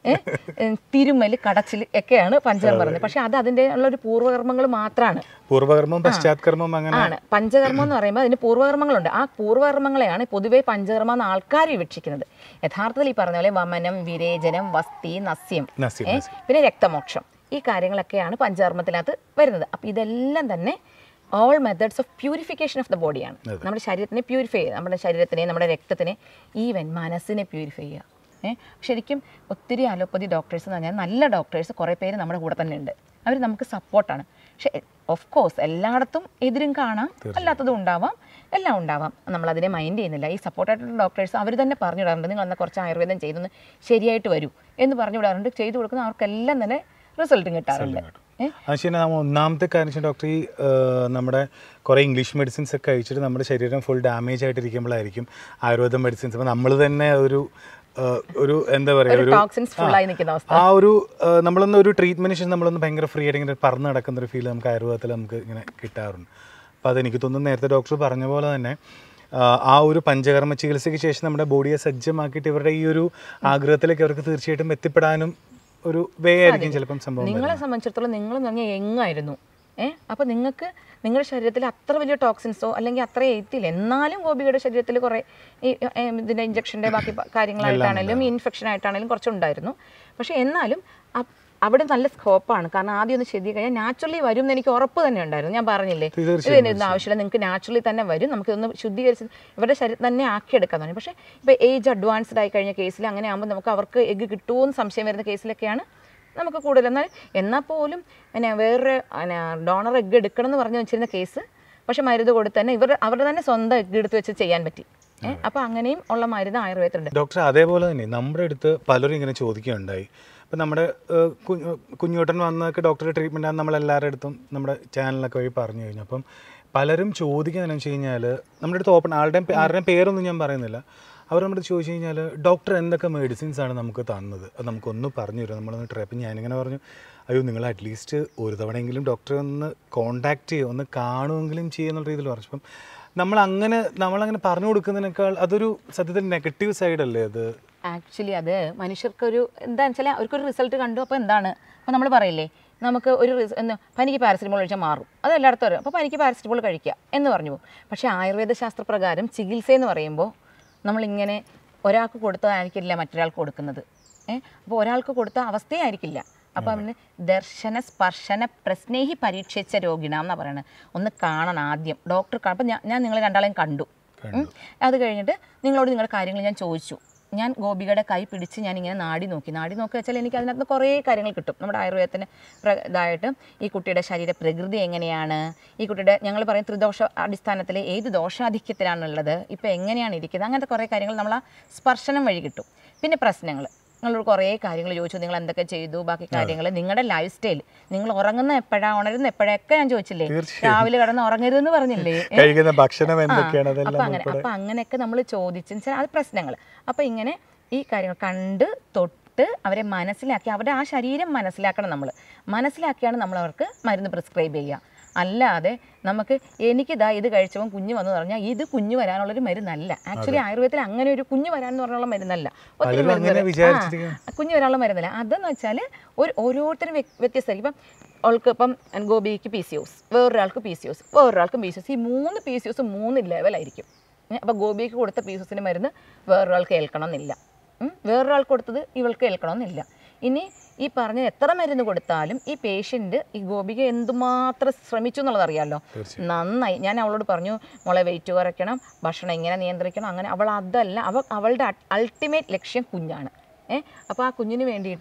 ഏഹ് തിരുമല് കടച്ചില് ഒക്കെയാണ് പഞ്ചകർമ്മ പറയുന്നത് പക്ഷെ അത് അതിൻ്റെ ഉള്ള ഒരു പൂർവ്വകർമ്മങ്ങൾ മാത്രമാണ് പൂർവ്വകർമ്മം പശ്ചാത്കർമ്മം അങ്ങനെ ആണ് പഞ്ചകർമ്മം എന്ന് പറയുമ്പോൾ അതിന് പൂർവ്വകർമ്മങ്ങളുണ്ട് ആ പൂർവ്വകർമ്മങ്ങളെയാണ് പൊതുവെ പഞ്ചകർമ്മ എന്ന് ആൾക്കാർ വിവക്ഷിക്കുന്നത് യഥാർത്ഥത്തിൽ ഈ പറഞ്ഞ പോലെ വമനം വിരേചനം വസ്തി നസ്യം നസീം ഏ, പിന്നെ രക്തമോക്ഷം ഈ കാര്യങ്ങളൊക്കെയാണ് പഞ്ചകർമ്മത്തിനകത്ത് വരുന്നത് അപ്പം ഇതെല്ലാം തന്നെ all methods of purification of the ബോഡിയാണ് നമ്മുടെ ശരീരത്തിനെ പ്യൂരിഫൈ ചെയ്യുക നമ്മുടെ ശരീരത്തിനെ നമ്മുടെ രക്തത്തിനെ ഈവൻ മനസ്സിനെ പ്യൂരിഫൈ ചെയ്യുക ഏ ശരിക്കും ഒത്തിരി അലോപ്പതി ഡോക്ടേഴ്സ് എന്ന് പറഞ്ഞാൽ നല്ല ഡോക്ടേഴ്സ് കുറേ പേര് നമ്മുടെ കൂടെ തന്നെ ഉണ്ട് അവർ നമുക്ക് സപ്പോർട്ടാണ് പക്ഷേ ഓഫ് കോഴ്സ് എല്ലായിടത്തും എതിരും കാണാം അല്ലാത്തതും ഉണ്ടാവാം എല്ലാം ഉണ്ടാവാം നമ്മൾ അതിനെ മൈൻഡ് ചെയ്യുന്നില്ല ഈ സപ്പോർട്ടായിട്ടുള്ള ഡോക്ടേഴ്സ് അവർ തന്നെ പറഞ്ഞു വിടാറുണ്ട് നിങ്ങൾ എന്നാൽ കുറച്ച് ആയുർവേദം ചെയ്തൊന്ന് ശരിയായിട്ട് വരൂ എന്ന് പറഞ്ഞു വിടാറുണ്ട് ചെയ്തു കൊടുക്കുന്ന അവർക്കെല്ലാം തന്നെ റിസൾട്ടും കിട്ടാറുണ്ട് ഏ? അതുശരി നമ്മൾ ഒന്നാമത്തെ കാര്യം വെച്ചാൽ ഡോക്ടർ ഈ ആ, നമ്മുടെ കുറേ ഇംഗ്ലീഷ് മെഡിസിൻസ് ഒക്കെ കഴിച്ചിട്ട് നമ്മുടെ ശരീരം ഫുൾ ഡാമേജ് ആയിട്ടിരിക്കുമ്പോഴായിരിക്കും ആയുർവേദ മെഡിസിൻസ് അപ്പോൾ നമ്മൾ തന്നെ ഒരു ആ, ഒരു എന്താ പറയുക ഒരു ടോക്സിൻസ് ഫുള്ളായി നിൽക്കുന്ന അവസ്ഥ ആ ഒരു ആ, നമ്മളൊന്ന് ഒരു ട്രീറ്റ്മെൻറ്റ് ശേഷം നമ്മളൊന്ന് ഭയങ്കര ഫ്രീ ആയിട്ട് ഇങ്ങനെ പറന്ന് നടക്കുന്ന ഒരു ഫീൽ നമുക്ക് ആയുർവേദത്തിൽ നമുക്ക് ഇങ്ങനെ കിട്ടാറുണ്ട് അപ്പോൾ അതെനിക്ക് തോന്നുന്നു നേരത്തെ ഡോക്ടർ പറഞ്ഞ പോലെ തന്നെ ആ, ആ ഒരു പഞ്ചകർമ്മ ചികിത്സയ്ക്ക് ശേഷം നമ്മുടെ ബോഡിയെ സജ്ജമാക്കിയിട്ട് ഇവരുടെ ഈ ഒരു ആഗ്രഹത്തിലേക്ക് അവർക്ക് തീർച്ചയായിട്ടും എത്തിപ്പെടാനും ഒരു വേ ആയിരിക്കും ചിലപ്പം സംഭവം നിങ്ങളെ സംബന്ധിച്ചിടത്തോളം നിങ്ങൾ എന്ന് പറഞ്ഞാൽ യങ്ങായിരുന്നു ഏഹ് അപ്പോൾ നിങ്ങൾക്ക് നിങ്ങളുടെ ശരീരത്തിൽ അത്ര വലിയ ടോക്സിൻസോ അല്ലെങ്കിൽ അത്ര എത്തിയില്ല എന്നാലും ഗോപിയുടെ ശരീരത്തിൽ കുറേ ഈ ഏ, ഇതിൻ്റെ ഇഞ്ചക്ഷൻ്റെ ബാക്കി പ- കാര്യങ്ങളായിട്ടാണെങ്കിലും ഇൻഫെക്ഷൻ ആയിട്ടാണെങ്കിലും കുറച്ചുണ്ടായിരുന്നു പക്ഷേ എന്നാലും അ- അവിടെ നല്ല സ്കോപ്പാണ് കാരണം ആദ്യം ഒന്ന് ശരി കഴിഞ്ഞാൽ നാച്ചുറലി വരും എന്ന് എനിക്ക് ഉറപ്പ് തന്നെ ഉണ്ടായിരുന്നു ഞാൻ പറഞ്ഞില്ലേ തീർച്ചയായും, ഇതിനൊന്നും ആവശ്യമില്ല നിങ്ങൾക്ക് നാച്ചുറലി തന്നെ വരും നമുക്ക് ഇതൊന്ന് ശുദ്ധീകരിച്ച് ഇവരുടെ ശരീരം തന്നെ ആക്കിയെടുക്കാൻ തുടങ്ങി പക്ഷേ ഇപ്പോൾ ഏജ് അഡ്വാൻസ്ഡ് ആയി കഴിഞ്ഞ കേസിൽ അങ്ങനെ ആകുമ്പോൾ നമുക്ക് അവർക്ക് എഗ്ഗ് കിട്ടുമോ എന്ന് സംശയം വരുന്ന കേസിലൊക്കെയാണ് നമുക്ക് കൂടുതൽ എന്നാൽ എന്നാൽ പോലും പിന്നെ വേറൊരു പിന്നെ ഡോണർ എഗ്ഗ് എടുക്കണം എന്ന് പറഞ്ഞു വെച്ചിരുന്ന കേസ് പക്ഷെ മരുന്ന് കൊടുത്ത് തന്നെ ഇവർ അവരുടെ തന്നെ സ്വന്തം എഗ്ഗ് എടുത്ത് വെച്ച് ചെയ്യാൻ പറ്റി ഏഹ് അപ്പോൾ അങ്ങനെയും ഉള്ള മരുന്ന് ആയുർവേദത്തിലുണ്ട് ഡോക്ടർ അതേപോലെ തന്നെ നമ്മുടെ അടുത്ത് പലരും ഇങ്ങനെ ചോദിക്കുകയുണ്ടായി ഇപ്പം നമ്മുടെ ഏഹ്, കു- കുഞ്ഞുട്ടൻ വന്നൊക്കെ ഡോക്ടറുടെ ട്രീറ്റ്മെൻ്റ് ആണ് നമ്മളെല്ലാവരുടെ അടുത്തും നമ്മുടെ ചാനലൊക്കെ വഴി പറഞ്ഞു കഴിഞ്ഞു അപ്പം പലരും ചോദിക്കുന്നതെന്ന് വെച്ച് കഴിഞ്ഞാൽ നമ്മുടെ അടുത്ത് ഓപ്പൺ ആരുടെയും പേ- ആരുടെയും പേരൊന്നും ഞാൻ പറയുന്നില്ല അവർ നമ്മുടെ അടുത്ത് ചോദിച്ചു കഴിഞ്ഞാൽ ഡോക്ടർ എന്തൊക്കെ മെഡിസിൻസ് ആണ് നമുക്ക് തന്നത് അത് നമുക്കൊന്ന് പറഞ്ഞു തരുമോ നമ്മളൊന്ന് ട്രൈ അപ്പം ഞാനിങ്ങനെ പറഞ്ഞു അയ്യോ നിങ്ങൾ അറ്റ്ലീസ്റ്റ് ഒരു തവണയെങ്കിലും ഡോക്ടറെ ഒന്ന് കോണ്ടാക്ട് ചെയ്യുക ഒന്ന് കാണുമെങ്കിലും ചെയ്യുന്നുള്ള രീതിയിൽ പറഞ്ഞു അപ്പം നമ്മൾ അങ്ങനെ നമ്മളങ്ങനെ പറഞ്ഞു കൊടുക്കുന്നതിനേക്കാൾ അതൊരു സത്യത്തിൽ നെഗറ്റീവ് സൈഡല്ലേ അത് ആക്ച്വലി അത് മനുഷ്യർക്കൊരു എന്താണെന്ന് വെച്ചാൽ അവർക്കൊരു റിസൾട്ട് കണ്ടു അപ്പോൾ എന്താണ് അപ്പോൾ നമ്മൾ പറയില്ലേ നമുക്ക് ഒരു റിസ- എന്ന് പനിക്ക് പാരസിറ്റമോൾ കഴിച്ചാൽ മാറും അത് എല്ലായിടത്തും വരും അപ്പോൾ പനിക്ക് പാരസിറ്റമോൾ കഴിക്കുക എന്ന് പറഞ്ഞു പോകും പക്ഷേ ആയുർവേദ ശാസ്ത്രപ്രകാരം ചികിത്സ എന്ന് പറയുമ്പോൾ നമ്മളിങ്ങനെ ഒരാൾക്ക് കൊടുത്തതായിരിക്കില്ല മറ്റൊരാൾക്ക് കൊടുക്കുന്നത് ഏഹ് അപ്പോൾ ഒരാൾക്ക് കൊടുത്ത അവസ്ഥയായിരിക്കില്ല അപ്പോൾ അവന് ദർശന സ്പർശന പ്രസ്നേഹി പരീക്ഷിച്ച രോഗിണ എന്നാണ് പറയുന്നത് ഒന്ന് കാണണം ആദ്യം ഡോക്ടർ അപ്പം ഞാൻ ഞാൻ നിങ്ങളെ രണ്ടാളെയും കണ്ടു ഉം. അത് കഴിഞ്ഞിട്ട് നിങ്ങളോട് നിങ്ങളുടെ കാര്യങ്ങൾ ഞാൻ ചോദിച്ചു ഞാൻ ഗോപികയുടെ കൈ പിടിച്ച് ഞാൻ ഇങ്ങനെ നാടി നോക്കി നാടി നോക്കി വെച്ചാൽ എനിക്ക് അതിനകത്ത് കുറേ കാര്യങ്ങൾ കിട്ടും നമ്മുടെ ആയുർവേദത്തിന് പ്ര ഇതായിട്ട് ഈ കുട്ടിയുടെ ശരീര പ്രകൃതി എങ്ങനെയാണ് ഈ കുട്ടിയുടെ ഞങ്ങൾ പറയും ത്രിദോഷ അടിസ്ഥാനത്തിൽ ഏത് ദോഷാധിക്യത്തിലാണുള്ളത് ഇപ്പോൾ എങ്ങനെയാണ് ഇരിക്കുന്നത് അങ്ങനത്തെ കുറേ കാര്യങ്ങൾ നമ്മൾ ആ സ്പർശനം വഴി കിട്ടും പിന്നെ പ്രശ്നങ്ങൾ നിങ്ങളോട് കുറേ കാര്യങ്ങൾ ചോദിച്ചു നിങ്ങൾ എന്തൊക്കെ ചെയ്തു ബാക്കി കാര്യങ്ങൾ നിങ്ങളുടെ ലൈഫ് സ്റ്റൈൽ നിങ്ങൾ ഉറങ്ങുന്ന എപ്പോഴാണ് ഉണരുന്ന എപ്പോഴൊക്കെ ഞാൻ ചോദിച്ചില്ലേ രാവിലെ കിടന്ന് ഉറങ്ങരുതെന്ന് പറഞ്ഞില്ലേ ഏ? കഴിക്കുന്ന ഭക്ഷണം എന്തൊക്കെയാണ് അപ്പൊ അതെല്ലാം അങ്ങനെ അപ്പൊ അങ്ങനെയൊക്കെ നമ്മൾ ചോദിച്ചു വെച്ചാൽ അത് പ്രശ്നങ്ങൾ അപ്പൊ ഇങ്ങനെ ഈ കാര്യങ്ങൾ കണ്ട് തൊട്ട് അവരെ മനസ്സിലാക്കി അവരുടെ ആ ശരീരം മനസ്സിലാക്കണം നമ്മൾ മനസ്സിലാക്കിയാണ് നമ്മൾ അവർക്ക് മരുന്ന് പ്രിസ്ക്രൈബ് ചെയ്യുക അല്ലാതെ നമുക്ക് എനിക്കിതാ ഇത് കഴിച്ചപ്പോൾ കുഞ്ഞ് വന്നു പറഞ്ഞാൽ ഇത് കുഞ്ഞ് വരാനുള്ളൊരു മരുന്നല്ല ആക്ച്വലി ആയുർവേദത്തിൽ അങ്ങനെ ഒരു കുഞ്ഞ് വരാൻ എന്ന് പറഞ്ഞുള്ള മരുന്നല്ല ഒത്തിരി പലരും മരുന്ന് അങ്ങനെ വരും. വിചാരിച്ചിരിക്കുകയാണ്. ആ, കുഞ്ഞ് വരാനുള്ള മരുന്നല്ല അതെന്ന് വെച്ചാൽ ഒരു ഓരോരുത്തരും വ്യ- വ്യത്യസ്തമായിരിക്കും ഇപ്പം അവൾക്ക് ഇപ്പം ഗോപിക്ക് പി സി ഒസ് വേറൊരാൾക്ക് പി സി ഒസ് വേറൊരാൾക്ക് പി സി ഒസ് ഈ മൂന്ന് പി സി ഒസ് മൂന്ന് ലെവലായിരിക്കും അപ്പോൾ ഗോപിക്ക് കൊടുത്ത പി സി ഒസിൻ്റെ മരുന്ന് വേറൊരാൾക്ക് ഏൽക്കണമെന്നില്ല ഉം. വേറൊരാൾക്ക് കൊടുത്തത് ഇവൾക്ക് ഏൽക്കണമെന്നില്ല ഇനി ഈ പറഞ്ഞ എത്ര മരുന്ന് കൊടുത്താലും ഈ പേഷ്യൻ്റ് ഈ ഗോപിക എന്തുമാത്രം ശ്രമിച്ചു എന്നുള്ളത് അറിയാമല്ലോ നന്നായി ഞാൻ അവളോട് പറഞ്ഞു മോളെ വെയിറ്റ് കുറയ്ക്കണം ഭക്ഷണം ഇങ്ങനെ നിയന്ത്രിക്കണം അങ്ങനെ അവൾ അതല്ല അവ അവളുടെ അൾട്ടിമേറ്റ് ലക്ഷ്യം കുഞ്ഞാണ് ഏ അപ്പോൾ ആ കുഞ്ഞിന് വേണ്ടിയിട്ട്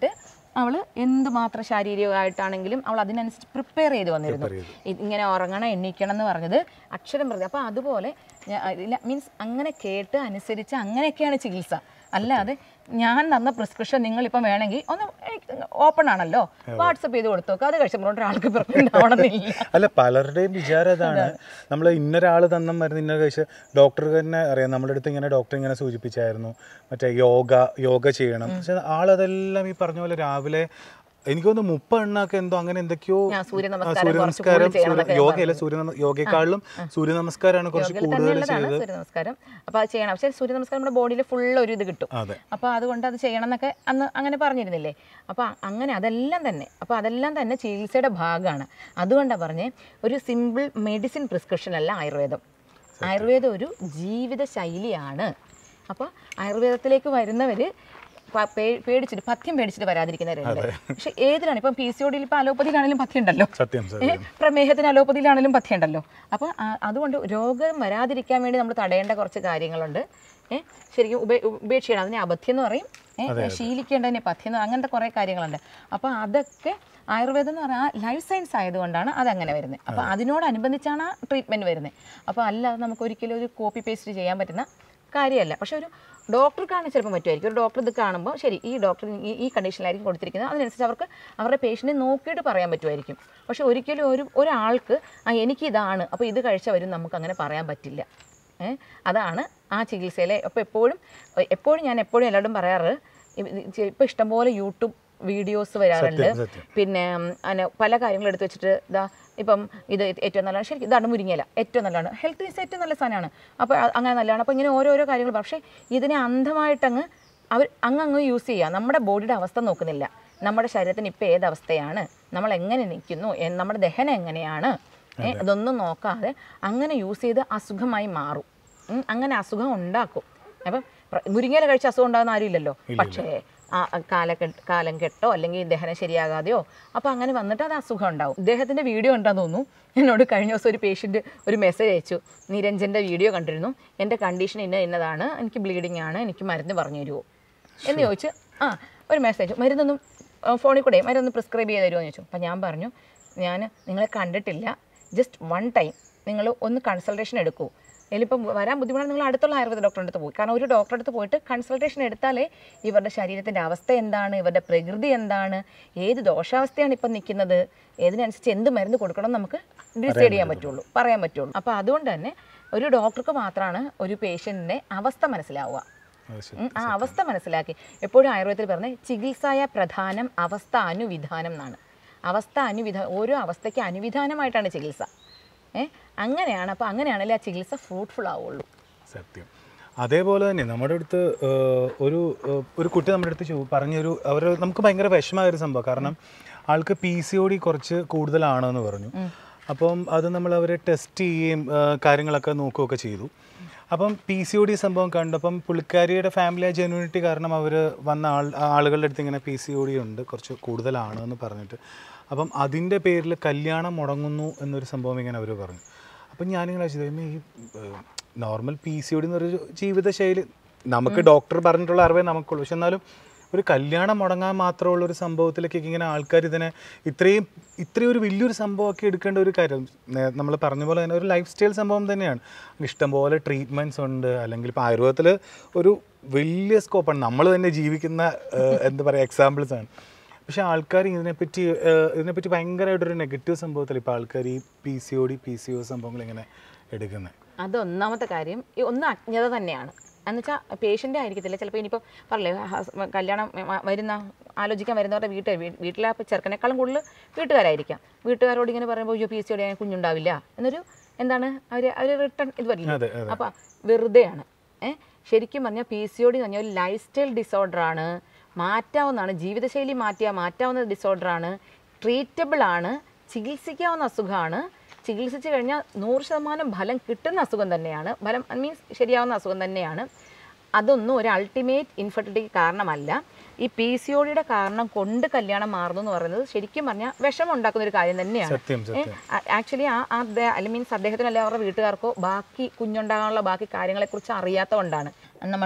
അവൾ എന്തുമാത്രം ശാരീരികമായിട്ടാണെങ്കിലും അവൾ അതിനനുസരിച്ച് പ്രിപ്പയർ ചെയ്ത് വന്നിരുന്നു ഇത് ഇങ്ങനെ ഉറങ്ങണം എണ്ണീക്കണം എന്ന് പറഞ്ഞത് അക്ഷരം പ്രതി അപ്പോൾ അതുപോലെ മീൻസ് അങ്ങനെ കേട്ട് അനുസരിച്ച് അങ്ങനെയൊക്കെയാണ് ചികിത്സ അല്ലാതെ ഞാൻ തന്ന പ്രിസ്ക്രിപ്ഷൻ നിങ്ങൾ ഇപ്പം വേണമെങ്കിൽ ഒന്ന് ഓപ്പൺ ആണല്ലോ വാട്സപ്പ് ചെയ്ത് കൊടുത്തു നോക്കുക അത് കഴിച്ചപ്പോൾ ഒരാൾക്ക് പ്രഗ്നൻ്റ് ആവണമെന്നില്ല അല്ല പലരുടെയും വിചാരം അതാണ് നമ്മൾ ഇന്നൊരാൾ തന്ന മരുന്ന് ഇന്ന കഴിച്ച് ഡോക്ടർക്ക് തന്നെ അറിയാം നമ്മുടെ അടുത്ത് ഇങ്ങനെ ഡോക്ടർ ഇങ്ങനെ സൂചിപ്പിച്ചായിരുന്നു മറ്റേ യോഗ യോഗ ചെയ്യണം പക്ഷെ ആളതെല്ലാം ഈ പറഞ്ഞ പോലെ രാവിലെ എനിക്ക് തോന്നുന്നു മുപ്പെണ്ണൊക്കെ എന്തോ അങ്ങനെ എന്തൊക്കെയോ ഞാൻ സൂര്യ ആ, നമസ്കാരം സൂര്യ കുറച്ച് നമസ്കാരം കൂടുതൽ ചെയ്യണം എന്നൊക്കെ ഞാൻ യോഗയല്ല സൂര്യ നമ- യോഗയെക്കാളിലും സൂര്യ നമസ്കാരമാണ് കുറച്ച് യോഗയിൽ കൂടുതൽ തന്നെയുള്ളതാണ് ചെയ്തത് സൂര്യ നമസ്കാരം അപ്പോൾ അത് ചെയ്യണം പക്ഷേ സൂര്യ നമസ്കാരം നമ്മുടെ ബോഡിയിൽ ഫുൾ ഒരു ഇത് കിട്ടും അതെ അപ്പോൾ അതുകൊണ്ട് അത് ചെയ്യണം എന്നൊക്കെ അന്ന് അങ്ങനെ പറഞ്ഞിരുന്നില്ലേ അപ്പോൾ അങ്ങനെ അതെല്ലാം തന്നെ അപ്പോൾ അതെല്ലാം തന്നെ ചികിത്സയുടെ ഭാഗമാണ് അതുകൊണ്ടാണ് പറഞ്ഞേ ഒരു സിമ്പിൾ മെഡിസിൻ പ്രിസ്ക്രിപ്ഷൻ അല്ല ആയുർവേദം ആയുർവേദം ഒരു ജീവിത ശൈലിയാണ് അപ്പോൾ ആയുർവേദത്തിലേക്ക് വരുന്നവർ പേടിച്ചിട്ട് പഥ്യം പേടിച്ചിട്ട് വരാതിരിക്കുന്നവരുണ്ട് പക്ഷെ ഏതിലാണ് ഇപ്പം പി സി ഒടിയിൽ ഇപ്പോൾ അലോപ്പതിയിലാണെങ്കിലും പഥ്യം ഉണ്ടല്ലോ സത്യം ഏ, സത്യം പ്രമേഹത്തിന് അലോപ്പതിയിലാണെങ്കിലും പഥ്യമുണ്ടല്ലോ അപ്പോൾ ആ- അതുകൊണ്ട് രോഗം വരാതിരിക്കാൻ വേണ്ടി നമ്മൾ തടയേണ്ട കുറച്ച് കാര്യങ്ങളുണ്ട് ഏഹ് ശരിക്കും ഉപേ ഉപേക്ഷിക്കണം അതിനെ അബദ്ധ്യം എന്ന് പറയും ഏഹ് ശീലിക്കേണ്ടതിനെ പഥ്യം എന്ന് അങ്ങനത്തെ കുറേ കാര്യങ്ങളുണ്ട് അപ്പോൾ അതൊക്കെ ആയുർവേദം എന്ന് പറഞ്ഞാൽ ലൈഫ് സയൻസ് ആയതുകൊണ്ടാണ് അതങ്ങനെ വരുന്നത് അപ്പോൾ അതിനോടനുബന്ധിച്ചാണ് ആ ട്രീറ്റ്മെൻറ്റ് വരുന്നത് അപ്പോൾ അല്ലാതെ നമുക്ക് ഒരിക്കലും ഒരു കോപ്പി പേസ്റ്റ് ചെയ്യാൻ പറ്റുന്ന കാര്യമല്ല പക്ഷെ ഒരു ഡോക്ടർക്കാണ് ചിലപ്പോൾ പറ്റുമായിരിക്കും ഒരു ഡോക്ടർ ഇത് കാണുമ്പോൾ ശരി ഈ ഡോക്ടർ ഈ ഈ കണ്ടീഷനിലായിരിക്കും കൊടുത്തിരിക്കുന്നത് അതിനനുസരിച്ച് അവർക്ക് അവരുടെ പേഷ്യൻറ്റിനെ നോക്കിയിട്ട് പറയാൻ പറ്റുമായിരിക്കും പക്ഷെ ഒരിക്കലും ഒരു ഒരാൾക്ക് ആ എനിക്ക് ഇതാണ് അപ്പോൾ ഇത് കഴിച്ചാൽ വരും നമുക്ക് അങ്ങനെ പറയാൻ പറ്റില്ല ഏ? അതാണ് ആ ചികിത്സയിലെ അപ്പോൾ എപ്പോഴും എപ്പോഴും ഞാൻ എപ്പോഴും എല്ലാവരും പറയാറ് ഇപ്പോൾ ഇഷ്ടംപോലെ യൂട്യൂബ് വീഡിയോസ് വരാറുണ്ട് സത്യം, സത്യം. പിന്നെ ഉം, അങ്ങനെ പല കാര്യങ്ങളും എടുത്ത് വെച്ചിട്ട് ഇതാ ഇപ്പം ഇത് ഏറ്റവും നല്ലതാണ് ശരിക്കും ഇതാണ് മുരിങ്ങയില ഏറ്റവും നല്ലതാണ് ഹെൽത്ത് ഈസ് ഏറ്റവും നല്ല സാധനമാണ് അപ്പോൾ അ- അങ്ങനെ നല്ലതാണ് അപ്പോൾ ഇങ്ങനെ ഓരോരോ കാര്യങ്ങൾ പക്ഷേ ഇതിനെ അന്ധമായിട്ടങ്ങ് അവർ അങ്ങ് അങ്ങ് യൂസ് ചെയ്യുക നമ്മുടെ ബോഡിയുടെ അവസ്ഥ നോക്കുന്നില്ല നമ്മുടെ ശരീരത്തിന് ഇപ്പോൾ ഏത് അവസ്ഥയാണ് നമ്മൾ എങ്ങനെ നിൽക്കുന്നു എ- നമ്മുടെ ദഹനം എങ്ങനെയാണ് ഏ, ഇതൊന്നും നോക്കാതെ അങ്ങനെ യൂസ് ചെയ്ത് അസുഖമായി മാറും ഉം, അങ്ങനെ അസുഖം ഉണ്ടാക്കും അപ്പം പ്ര- മുരിങ്ങയില കഴിച്ച് അസുഖം ഉണ്ടാകുന്ന ആരുമില്ലല്ലോ പക്ഷേ ആ കാലക്കെ കാലം കെട്ടോ അല്ലെങ്കിൽ ദഹനം ശരിയാകാതെയോ അപ്പോൾ അങ്ങനെ വന്നിട്ട് അത് അസുഖം ഉണ്ടാവും ഇദ്ദേഹത്തിൻ്റെ വീഡിയോ ഉണ്ടാന്ന് തോന്നുന്നു എന്നോട് കഴിഞ്ഞ ദിവസം ഒരു പേഷ്യൻ്റ് ഒരു മെസ്സേജ് അയച്ചു നിരഞ്ജൻ്റെ വീഡിയോ കണ്ടിരുന്നു എൻ്റെ കണ്ടീഷൻ ഇന്ന ഇന്നതാണ് എനിക്ക് ബ്ലീഡിംഗ് ആണ് എനിക്ക് മരുന്ന് പറഞ്ഞു തരുമോ എന്ന് ചോദിച്ച് ആ ഒരു മെസ്സേജ് മരുന്നൊന്നും ആ, ഫോണിൽ കൂടെ മരുന്ന് പ്രിസ്ക്രൈബ് ചെയ്ത് തരുമോ എന്ന് ചോദിച്ചു അപ്പോൾ ഞാൻ പറഞ്ഞു ഞാൻ നിങ്ങളെ കണ്ടിട്ടില്ല ജസ്റ്റ് വൺ ടൈം നിങ്ങൾ ഒന്ന് കൺസൾട്ടേഷൻ എടുക്കൂ ഇതിലിപ്പം വരാൻ ബുദ്ധിമുട്ടാണ് നിങ്ങൾ അടുത്തുള്ള ആയുർവേദ ഡോക്ടറെ അടുത്ത് പോയി കാരണം ഒരു ഡോക്ടറെ അടുത്ത് പോയിട്ട് കൺസൾട്ടേഷൻ എടുത്താലേ ഇവരുടെ ശരീരത്തിൻ്റെ അവസ്ഥ എന്താണ് ഇവരുടെ പ്രകൃതി എന്താണ് ഏത് ദോഷാവസ്ഥയാണ് ഇപ്പം നിൽക്കുന്നത് ഏതിനനുസരിച്ച് എന്ത് മരുന്ന് കൊടുക്കണം എന്ന് നമുക്ക് ഡിസൈഡ് ചെയ്യാൻ പറ്റുള്ളൂ പറയാൻ പറ്റുള്ളൂ അപ്പോൾ അതുകൊണ്ട് തന്നെ ഒരു ഡോക്ടർക്ക് മാത്രമാണ് ഒരു പേഷ്യൻറ്റിൻ്റെ അവസ്ഥ മനസ്സിലാവുക അത് ശരി ഉം, ആ അവസ്ഥ മനസ്സിലാക്കി എപ്പോഴും ആയുർവേദത്തിൽ പറഞ്ഞ ചികിത്സായ പ്രധാനം അവസ്ഥ അനുവിധാനം എന്നാണ് അവസ്ഥ അനുവിധ ഓരോ അവസ്ഥയ്ക്ക് അനുവിധാനമായിട്ടാണ് ചികിത്സ ഏ അങ്ങനെയാണ് അപ്പോൾ അങ്ങനെയാണല്ലേ ആ ചികിത്സ ഫ്രൂട്ട്ഫുൾ ആവുള്ളൂ സത്യം അതേപോലെ തന്നെ നമ്മുടെ അടുത്ത് ഏഹ്, ഒരു ഏഹ്, ഒരു കുട്ടി നമ്മുടെ അടുത്ത് ചോ- പറഞ്ഞൊരു അവർ നമുക്ക് ഭയങ്കര വിഷമമായ ഒരു സംഭവം കാരണം ആൾക്ക് പി സി ഒ ഡി കുറച്ച് കൂടുതലാണെന്ന് പറഞ്ഞു അപ്പം അത് നമ്മൾ അവരെ ടെസ്റ്റ് ചെയ്യുകയും ഏഹ്, കാര്യങ്ങളൊക്കെ നോക്കുകയൊക്കെ ചെയ്തു അപ്പം പി സി ഒ ഡി സംഭവം കണ്ടപ്പം പുള്ളിക്കാരിയുടെ ഫാമിലി ജെന്യൂനിറ്റി കാരണം അവർ വന്ന ആൾ ആളുകളുടെ അടുത്ത് ഇങ്ങനെ പി സി ഒ ഡി ഉണ്ട് കുറച്ച് കൂടുതലാണ് എന്ന് പറഞ്ഞിട്ട് അപ്പം അതിൻ്റെ പേരിൽ കല്യാണം മുടങ്ങുന്നു എന്നൊരു സംഭവം ഇങ്ങനെ അവർ പറഞ്ഞു അപ്പം ഞാനിങ്ങനെ വെച്ചത് ഈ നോർമൽ പി സി ഒടി എന്ന് പറയുന്ന ജീവിതശൈലി നമുക്ക് ഡോക്ടർ പറഞ്ഞിട്ടുള്ള അറിവേ നമുക്കുള്ളൂ പക്ഷെ എന്നാലും ഒരു കല്യാണം മുടങ്ങാൻ മാത്രമുള്ള ഒരു സംഭവത്തിലേക്ക് ഇങ്ങനെ ആൾക്കാർ ഇതിനെ ഇത്രയും ഇത്രയും ഒരു വലിയൊരു സംഭവമൊക്കെ എടുക്കേണ്ട ഒരു കാര്യം നമ്മൾ പറഞ്ഞ പോലെ തന്നെ ഒരു ലൈഫ് സ്റ്റൈൽ സംഭവം തന്നെയാണ് ഇഷ്ടംപോലെ ട്രീറ്റ്മെൻറ്റ്സ് ഉണ്ട് അല്ലെങ്കിൽ ഇപ്പോൾ ആയുർവേദത്തിൽ ഒരു വലിയ സ്കോപ്പാണ് നമ്മൾ തന്നെ ജീവിക്കുന്ന ഏഹ്, എന്താ പറയുക എക്സാമ്പിൾസ് ആണ് പക്ഷെ ആൾക്കാർ ഇതിനെപ്പറ്റി ഏഹ്, ഇതിനെപ്പറ്റി ഭയങ്കരമായിട്ടൊരു നെഗറ്റീവ് സംഭവത്തിൽ ഇപ്പോൾ ആൾക്കാർ ഈ P C O D P C O സംഭവങ്ങൾ ഇങ്ങനെ എടുക്കുന്നത് അത് ഒന്നാമത്തെ കാര്യം ഈ ഒന്ന് അജ്ഞത തന്നെയാണ് എന്നുവെച്ചാൽ പേഷ്യൻ്റ് ആയിരിക്കത്തില്ല ചിലപ്പോൾ ഇനിയിപ്പോൾ പറയല്ലേ ഹസ്- കല്യാണം വ- വരുന്ന ആലോചിക്കാൻ വരുന്നവരുടെ വീട്ടിൽ വീട്ടിലെ അപ്പോൾ ചെറുക്കനേക്കാളും കൂടുതൽ വീട്ടുകാരായിരിക്കാം വീട്ടുകാരോട് ഇങ്ങനെ പറയുമ്പോൾ അയ്യോ പി സി യോടെ കുഞ്ഞുണ്ടാവില്ല എന്നൊരു എന്താണ് അവർ അവർ റിട്ടേൺ ഇത് വരില്ല അതെ അതെ അപ്പോൾ വെറുതെയാണ് ഏ ശരിക്കും പറഞ്ഞാൽ പി സി ഒ ഡി എന്ന് പറഞ്ഞാൽ ഒരു ലൈഫ് സ്റ്റൈൽ ഡിസോർഡറാണ് മാറ്റാവുന്നതാണ് ജീവിതശൈലി മാറ്റിയാൽ മാറ്റാവുന്ന ഡിസോർഡറാണ് ട്രീറ്റബിൾ ആണ് ചികിത്സിക്കാവുന്ന അസുഖമാണ് ചികിത്സിച്ച് കഴിഞ്ഞാൽ നൂറ് ശതമാനം ഫലം കിട്ടുന്ന അസുഖം തന്നെയാണ് ഫലം മീൻസ് ശരിയാവുന്ന അസുഖം തന്നെയാണ് അതൊന്നും ഒരു അൾട്ടിമേറ്റ് ഇൻഫെർട്ടിലിറ്റിക്ക് കാരണമല്ല ഈ പി സി ഒ ഡിയുടെ കാരണം കൊണ്ട് കല്യാണം മാറുന്നു എന്ന് പറയുന്നത് ശരിക്കും പറഞ്ഞാൽ വിഷമം ഉണ്ടാക്കുന്ന ഒരു കാര്യം തന്നെയാണ് സത്യം സത്യം ആക്ച്വലി ആ അദ്ദേഹം അല്ലെങ്കിൽ മീൻസ് അദ്ദേഹത്തിന് അല്ലെങ്കിൽ അവരുടെ വീട്ടുകാർക്കോ ബാക്കി കുഞ്ഞുണ്ടാകാനുള്ള ബാക്കി കാര്യങ്ങളെക്കുറിച്ച് അറിയാത്തതുകൊണ്ടാണ് നമ്മൾ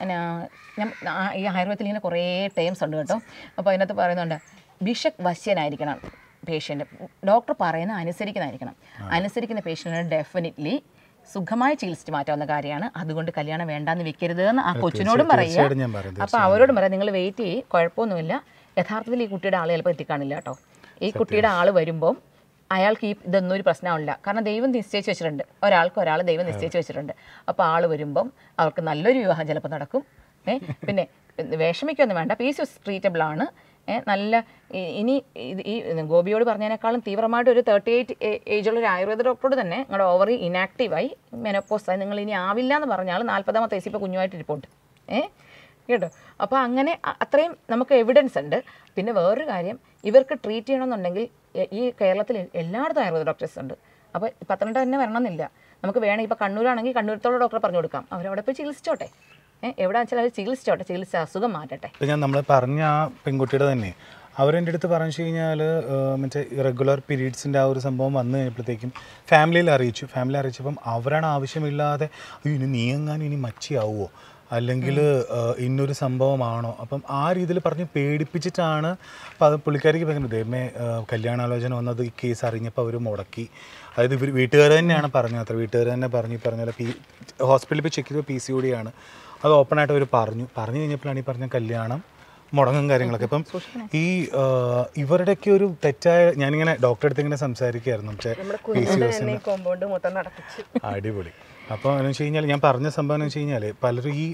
ഈ ആയുർവേദത്തിൽ ഇങ്ങനെ കുറേ ടേംസ് ഉണ്ട് കേട്ടോ അപ്പോൾ അതിനകത്ത് പറയുന്നുണ്ട് ബിഷക് വശ്യനായിരിക്കണം പേഷ്യൻ്റ് ഡോക്ടർ പറയുന്ന അനുസരിക്കുന്നതായിരിക്കണം അനുസരിക്കുന്ന പേഷ്യൻറ്റിന് ഡെഫിനറ്റ്ലി സുഖമായി ചികിത്സിച്ച് മാറ്റാവുന്ന കാര്യമാണ് അതുകൊണ്ട് കല്യാണം വേണ്ടാന്ന് വെക്കരുത് എന്ന് ആ കൊച്ചിനോടും പറയുക തീർച്ചയായിട്ടും ഞാൻ പറയും അപ്പോൾ അവരോടും പറയാം നിങ്ങൾ വെയിറ്റ് ചെയ്യ് കുഴപ്പമൊന്നുമില്ല യഥാർത്ഥത്തിൽ ഈ കുട്ടിയുടെ ആൾ ചിലപ്പോൾ എത്തിക്കാണില്ല കേട്ടോ ഈ കുട്ടിയുടെ ആൾ വരുമ്പം അയാൾക്ക് ഈ ഇതൊന്നും ഒരു പ്രശ്നമില്ല കാരണം ദൈവം നിശ്ചയിച്ച് വെച്ചിട്ടുണ്ട് ഒരാൾക്ക് ഒരാൾ ദൈവം നിശ്ചയിച്ച് വെച്ചിട്ടുണ്ട് അപ്പോൾ ആൾ വരുമ്പം അവർക്ക് നല്ലൊരു വിവാഹം ചിലപ്പോൾ നടക്കും ഏ പിന്നെ വിഷമിക്കൊന്നും വേണ്ട പി സി ട്രീറ്റബിൾ ആണ് ഏ, നല്ല ഇ- ഇനി ഇത് ഈ ഗോപിയോട് പറഞ്ഞതിനേക്കാളും തീവ്രമായിട്ട് ഒരു തേർട്ടി എയ്റ്റ് ഏജുള്ള ഒരു ആയുർവേദ ഡോക്ടറോട് തന്നെ നിങ്ങളുടെ ഓവറി ഇനാക്റ്റീവായി മെനോപ്പോസായി നിങ്ങൾ ഇനി ആവില്ല എന്ന് പറഞ്ഞാൽ നാൽപ്പതാമത്തെ വയസ്സിൽ ഇപ്പോൾ കുഞ്ഞുമായിട്ട് ഇരിപ്പുണ്ട് ഏ കേട്ടോ അപ്പോൾ അങ്ങനെ അ- അത്രയും നമുക്ക് എവിഡൻസ് ഉണ്ട് പിന്നെ വേറൊരു കാര്യം ഇവർക്ക് ട്രീറ്റ് ചെയ്യണമെന്നുണ്ടെങ്കിൽ എ- ഈ കേരളത്തിൽ എല്ലായിടത്തും ആയുർവേദ ഡോക്ടേഴ്സ് ഉണ്ട് അപ്പോൾ പത്തനംതിട്ട തന്നെ വരണമെന്നില്ല നമുക്ക് വേണമെങ്കിൽ ഇപ്പോൾ കണ്ണൂരാണെങ്കിൽ കണ്ണൂരത്തോളം ഡോക്ടറെ പറഞ്ഞു കൊടുക്കാം അവരവിടെ പോയി ചികിത്സിച്ചോട്ടെ ഏഹ് എവിടെ വെച്ചാൽ അവർ ചികിത്സിച്ചോട്ടെ ചികിത്സ അസുഖം മാറ്റട്ടെ ഇപ്പം ഞാൻ നമ്മൾ പറഞ്ഞ ആ പെൺകുട്ടിയുടെ തന്നെ അവരെൻ്റെ അടുത്ത് പറഞ്ഞു കഴിഞ്ഞാൽ മറ്റേ ഇറഗുലർ പീരീഡ്സിൻ്റെ ആ ഒരു സംഭവം വന്നു കഴിഞ്ഞപ്പോഴത്തേക്കും ഫാമിലിയിൽ അറിയിച്ചു ഫാമിലി അറിയിച്ചപ്പം അവരാണ് ആവശ്യമില്ലാതെ "അയ്യോ, ഇനി നീ എങ്ങാനും ഇനി മച്ചിയാവുമോ അല്ലെങ്കിൽ ഇന്നൊരു സംഭവമാണോ അപ്പം ആ രീതിയിൽ പറഞ്ഞ് പേടിപ്പിച്ചിട്ടാണ് അപ്പം അത് പുള്ളിക്കാരിക്ക് ഭയങ്കര ദൈവമേ ആ, കല്യാണാലോചന വന്നത് ഈ കേസ് അറിഞ്ഞപ്പോൾ അവർ മുടക്കി അതായത് ഇവർ വീട്ടുകാർ തന്നെയാണ് പറഞ്ഞത് അത്ര വീട്ടുകാർ തന്നെ പറഞ്ഞു ഈ പറഞ്ഞ പോലെ പി ഹോസ്പിറ്റലിൽ പോയി ചെക്ക് ചെയ്തപ്പോൾ പി സി ആണ് അത് ഓപ്പണായിട്ട് അവർ പറഞ്ഞു പറഞ്ഞു കഴിഞ്ഞപ്പോഴാണ് ഈ പറഞ്ഞ കല്യാണം മുടങ്ങും കാര്യങ്ങളൊക്കെ ഇപ്പം ഈ ആ, ഇവരുടെയൊക്കെ ഒരു തെറ്റായ ഞാനിങ്ങനെ ഡോക്ടറെ അടുത്ത് ഇങ്ങനെ സംസാരിക്കുകയായിരുന്നു പക്ഷേ പി സി ഒസിന് കോമ്പൗണ്ട് മൊത്തം നടത്തിച്ച് അടിപൊളി അപ്പോൾ എന്ന് വെച്ച് കഴിഞ്ഞാൽ ഞാൻ പറഞ്ഞ സംഭവം എന്ന് വെച്ച് കഴിഞ്ഞാൽ പലരും ഈ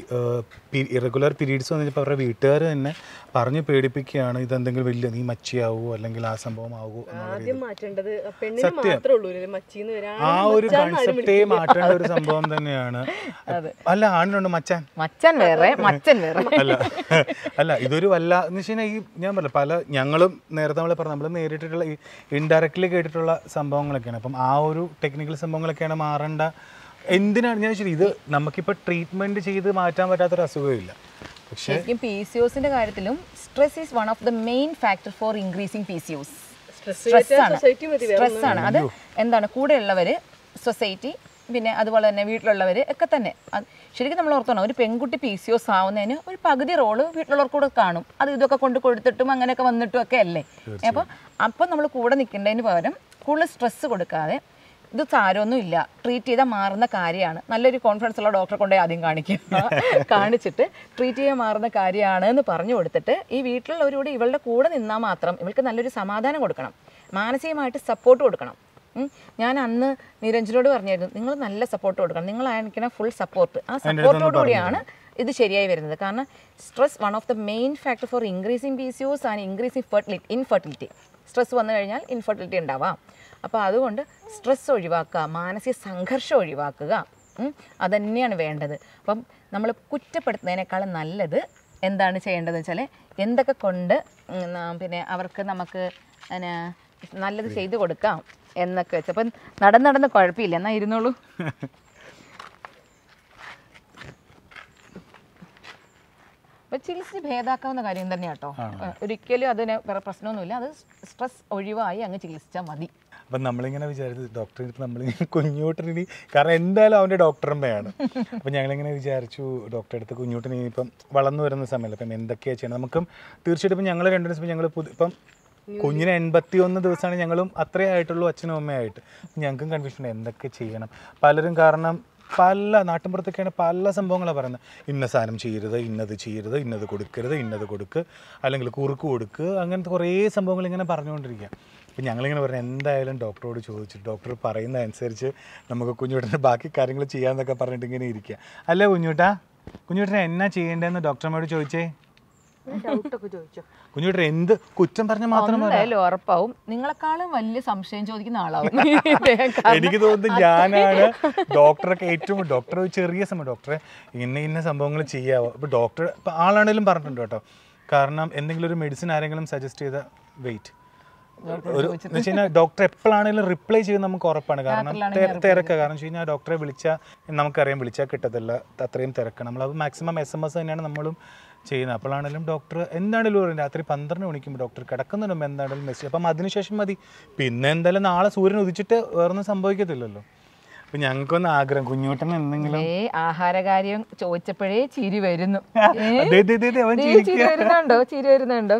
ഇറഗുലർ പീരീഡ്സ് വന്നു കഴിഞ്ഞപ്പോൾ അവരുടെ വീട്ടുകാർ തന്നെ പറഞ്ഞ് പേടിപ്പിക്കുകയാണ് ഇതെന്തെങ്കിലും വലിയ നീ മച്ചിയാവോ അല്ലെങ്കിൽ ആ സംഭവം ആവുമോ എന്നുള്ള രീതിയിൽ. ആദ്യം മാറ്റേണ്ടത് ആ പെണ്ണിന് മാത്രമേ ഉള്ളൂ ഒരു മച്ചീന്ന് വരാൻ ആ ഒരു കൺസെപ്റ്റേ മാറ്റേണ്ട ഒരു സംഭവം തന്നെയാണ് അല്ല ആണിനുണ്ട് മച്ചാൻ മച്ചൻ വേറെ മച്ചൻ വേറെ അല്ല അല്ല ഇതൊരു വല്ല എന്ന് വെച്ച് കഴിഞ്ഞാൽ ഈ ഞാൻ പറഞ്ഞ പല ഞങ്ങളും നേരത്തെ നമ്മൾ പറഞ്ഞു നമ്മൾ നേരിട്ടിട്ടുള്ള ഈ ഇൻഡയറക്റ്റ്ലി കേട്ടിട്ടുള്ള സംഭവങ്ങളൊക്കെയാണ് അപ്പം ആ ഒരു ടെക്നിക്കൽ സംഭവങ്ങളൊക്കെയാണ് മാറേണ്ട എന്തിനാണ് ഞാൻ ശരി ഇത് നമുക്കിപ്പോൾ ട്രീറ്റ്മെൻറ്റ് ചെയ്ത് മാറ്റാൻ പറ്റാത്തൊരു അസുഖമില്ല പക്ഷേ ശരിക്കും പി സി ഒസിന്റെ കാര്യത്തിലും stress is one of the main factor for increasing P C O S stress ആണ് സൊസൈറ്റി മതി സ്ട്രെസ് ആണ് അത് എന്താണ് കൂടെയുള്ളവർ സൊസൈറ്റി പിന്നെ അതുപോലെ തന്നെ വീട്ടിലുള്ളവർ ഒക്കെ തന്നെ അത് ശരിക്കും നമ്മൾ ഓർത്തോണം ഒരു പെൺകുട്ടി പി സി ഒസ് ആവുന്നതിന് ഒരു പകുതി റോള് വീട്ടിലുള്ളവർക്ക് കൂടെ കാണും അത് ഇതൊക്കെ കൊണ്ട് കൊടുത്തിട്ടും അങ്ങനെയൊക്കെ വന്നിട്ടും ഒക്കെ അല്ലേ അപ്പോൾ അപ്പം നമ്മൾ കൂടെ നിൽക്കേണ്ടതിന് പകരം കൂടുതൽ സ്ട്രെസ് കൊടുക്കാതെ ഇത് സാരമൊന്നും ഇല്ല ട്രീറ്റ് ചെയ്താൽ മാറുന്ന കാര്യമാണ് നല്ലൊരു കോൺഫിഡൻസ് ഉള്ള ഡോക്ടറെ കൊണ്ടേ ആദ്യം കാണിക്കുക കാണിച്ചിട്ട് ട്രീറ്റ് ചെയ്യാൻ മാറുന്ന കാര്യമാണ് എന്ന് പറഞ്ഞു കൊടുത്തിട്ട് ഈ വീട്ടിലുള്ളവരോട് ഇവളുടെ കൂടെ നിന്നാൽ മാത്രം ഇവൾക്ക് നല്ലൊരു സമാധാനം കൊടുക്കണം മാനസികമായിട്ട് സപ്പോർട്ട് കൊടുക്കണം ഉം. ഞാൻ അന്ന് നിരഞ്ജനോട് പറഞ്ഞായിരുന്നു നിങ്ങൾ നല്ല സപ്പോർട്ട് കൊടുക്കണം നിങ്ങൾ അയക്കണ ഫുൾ സപ്പോർട്ട് ആ സപ്പോർട്ടോടു കൂടിയാണ് ഇത് ശരിയായി വരുന്നത് കാരണം stress one of the main factor for increasing P C O S and increasing fertility infertility stress വന്നു കഴിഞ്ഞാൽ ഇൻഫെർട്ടിലിറ്റി ഉണ്ടാവാം അപ്പോൾ അതുകൊണ്ട് സ്ട്രെസ് ഒഴിവാക്കുക മാനസിക സംഘർഷം ഒഴിവാക്കുക ഉം, അതന്നെയാണ് വേണ്ടത് അപ്പം നമ്മൾ കുറ്റപ്പെടുത്തുന്നതിനേക്കാളും നല്ലത് എന്താണ് ചെയ്യേണ്ടതെന്ന് വെച്ചാൽ എന്തൊക്കെ കൊണ്ട് ഉം, ന- പിന്നെ അവർക്ക് നമുക്ക് പിന്നെ നല്ലത് ചെയ്തു കൊടുക്കാം എന്നൊക്കെ വെച്ച് അപ്പം നടന്ന് നടന്ന് കുഴപ്പമില്ല എന്നാൽ ഇരുന്നോളൂ അപ്പം ചികിത്സിച്ച് ഭേദാക്കാവുന്ന കാര്യം തന്നെ കേട്ടോ ഒരിക്കലും അതിന് വേറെ പ്രശ്നമൊന്നുമില്ല അത് സ്ട്രെസ് ഒഴിവായി അങ്ങ് ചികിത്സിച്ചാൽ മതി അപ്പം നമ്മളിങ്ങനെ വിചാരിച്ചു ഡോക്ടറെ അടുത്ത് നമ്മളിങ്ങനെ കുഞ്ഞൂട്ടനിനി കാരണം എന്തായാലും അവൻ്റെ ഡോക്ടറമ്മയാണ് അപ്പം ഞങ്ങളിങ്ങനെ വിചാരിച്ചു ഡോക്ടറെ അടുത്ത് കുഞ്ഞൂട്ടന് ഇപ്പം വളർന്നു വരുന്ന സമയമല്ല അപ്പം എന്തൊക്കെയാണ് ചെയ്യണം നമുക്കും തീർച്ചയായിട്ടും ഇപ്പം ഞങ്ങൾ രണ്ടു ദിവസം ഞങ്ങൾ പുതിയ ഇപ്പം കുഞ്ഞിന് എൺപത്തി ഒന്ന് ദിവസമാണ് ഞങ്ങളും അത്രേ ആയിട്ടുള്ളൂ അച്ഛനും അമ്മയായിട്ട് അപ്പം ഞങ്ങൾക്കും കൺഫ്യൂഷൻ എന്തൊക്കെ ചെയ്യണം പലരും കാരണം പല നാട്ടിൻപുറത്തൊക്കെയാണ് പല സംഭവങ്ങളാണ് പറയുന്നത് ഇന്ന സാധനം ചെയ്യരുത് ഇന്നത് ചെയ്യരുത് ഇന്നത് കൊടുക്കരുത് ഇന്നത് കൊടുക്ക് അല്ലെങ്കിൽ കുറുക്ക് കൊടുക്ക് അങ്ങനത്തെ കുറേ സംഭവങ്ങൾ ഇങ്ങനെ പറഞ്ഞുകൊണ്ടിരിക്കുക അപ്പം ഞങ്ങളിങ്ങനെ പറഞ്ഞു എന്തായാലും ഡോക്ടറോട് ചോദിച്ചു ഡോക്ടർ പറയുന്ന അനുസരിച്ച് നമുക്ക് കുഞ്ഞുട്ടൻ്റെ ബാക്കി കാര്യങ്ങൾ ചെയ്യാമെന്നൊക്കെ പറഞ്ഞിട്ട് ഇങ്ങനെ ഇരിക്കുക അല്ലേ കുഞ്ഞുട്ടാ കുഞ്ഞുട്ടനെ എന്നാ ചെയ്യേണ്ടതെന്ന് ഡോക്ടർമാരോട് ചോദിച്ചേ ഡൗട്ടൊക്കെ ചോദിച്ചോ കുഞ്ഞുട്ടൻ എന്ത് കുറ്റം പറഞ്ഞ മാത്രം പോരാ. എന്തായാലും ഉറപ്പാവും നിങ്ങളെക്കാളും വലിയ സംശയം ചോദിക്കുന്ന ആളാവും ഇദ്ദേഹം. കാരണം എനിക്ക് തോന്നുന്നു ഞാനാണ് ഡോക്ടറൊക്കെ ഏറ്റവും ഡോക്ടർ ഒരു ചെറിയ സമയം ഡോക്ടറെ ഇന്ന ഇന്ന സംഭവങ്ങൾ ചെയ്യാവോ ഇപ്പോൾ ഡോക്ടർ ഇപ്പോൾ ആളാണേലും പറഞ്ഞിട്ടുണ്ട് കേട്ടോ കാരണം എന്തെങ്കിലും ഒരു മെഡിസിൻ ആരെങ്കിലും സജസ്റ്റ് ചെയ്ത വെയിറ്റ് ഒരു എന്ന് വെച്ച് കഴിഞ്ഞാൽ ഡോക്ടർ എപ്പോഴാണെങ്കിലും റിപ്ലൈ ചെയ്യും നമുക്ക് ഉറപ്പാണ് കാരണം തെ- തിരക്ക് കാരണം വെച്ച് കഴിഞ്ഞാൽ ഡോക്ടറെ വിളിച്ചാൽ നമുക്കറിയാം വിളിച്ചാൽ കിട്ടത്തില്ല അത്രയും തിരക്കാണ് നമ്മൾ അത് മാക്സിമം എസ് എം എസ് തന്നെയാണ് നമ്മളും ചെയ്യുന്നത് അപ്പോഴാണെങ്കിലും ഡോക്ടർ എന്താണെങ്കിലും പറയും രാത്രി പന്ത്രണ്ട് മണിക്കുമ്പോൾ ഡോക്ടർ കിടക്കുന്നതിന് മുമ്പ് എന്താണെങ്കിലും മെസ്സേജ് അപ്പം അതിനുശേഷം മതി പിന്നെ എന്തായാലും നാളെ സൂര്യൻ ഉദിച്ചിട്ട് വേറൊന്നും സംഭവിക്കത്തില്ലല്ലോ അപ്പൊ ഞങ്ങൾക്കൊന്ന് ആഗ്രഹം കുഞ്ഞൂട്ടൻ എന്തെങ്കിലും ഏ ആഹാരകാര്യം ചോദിച്ചപ്പോഴേ ചിരി വരുന്നു ഏ? ദേ, ദേ, ദേ, ദേ, അവൻ ദേ, ചിരി വരുന്നുണ്ടോ ചിരി വരുന്നുണ്ടോ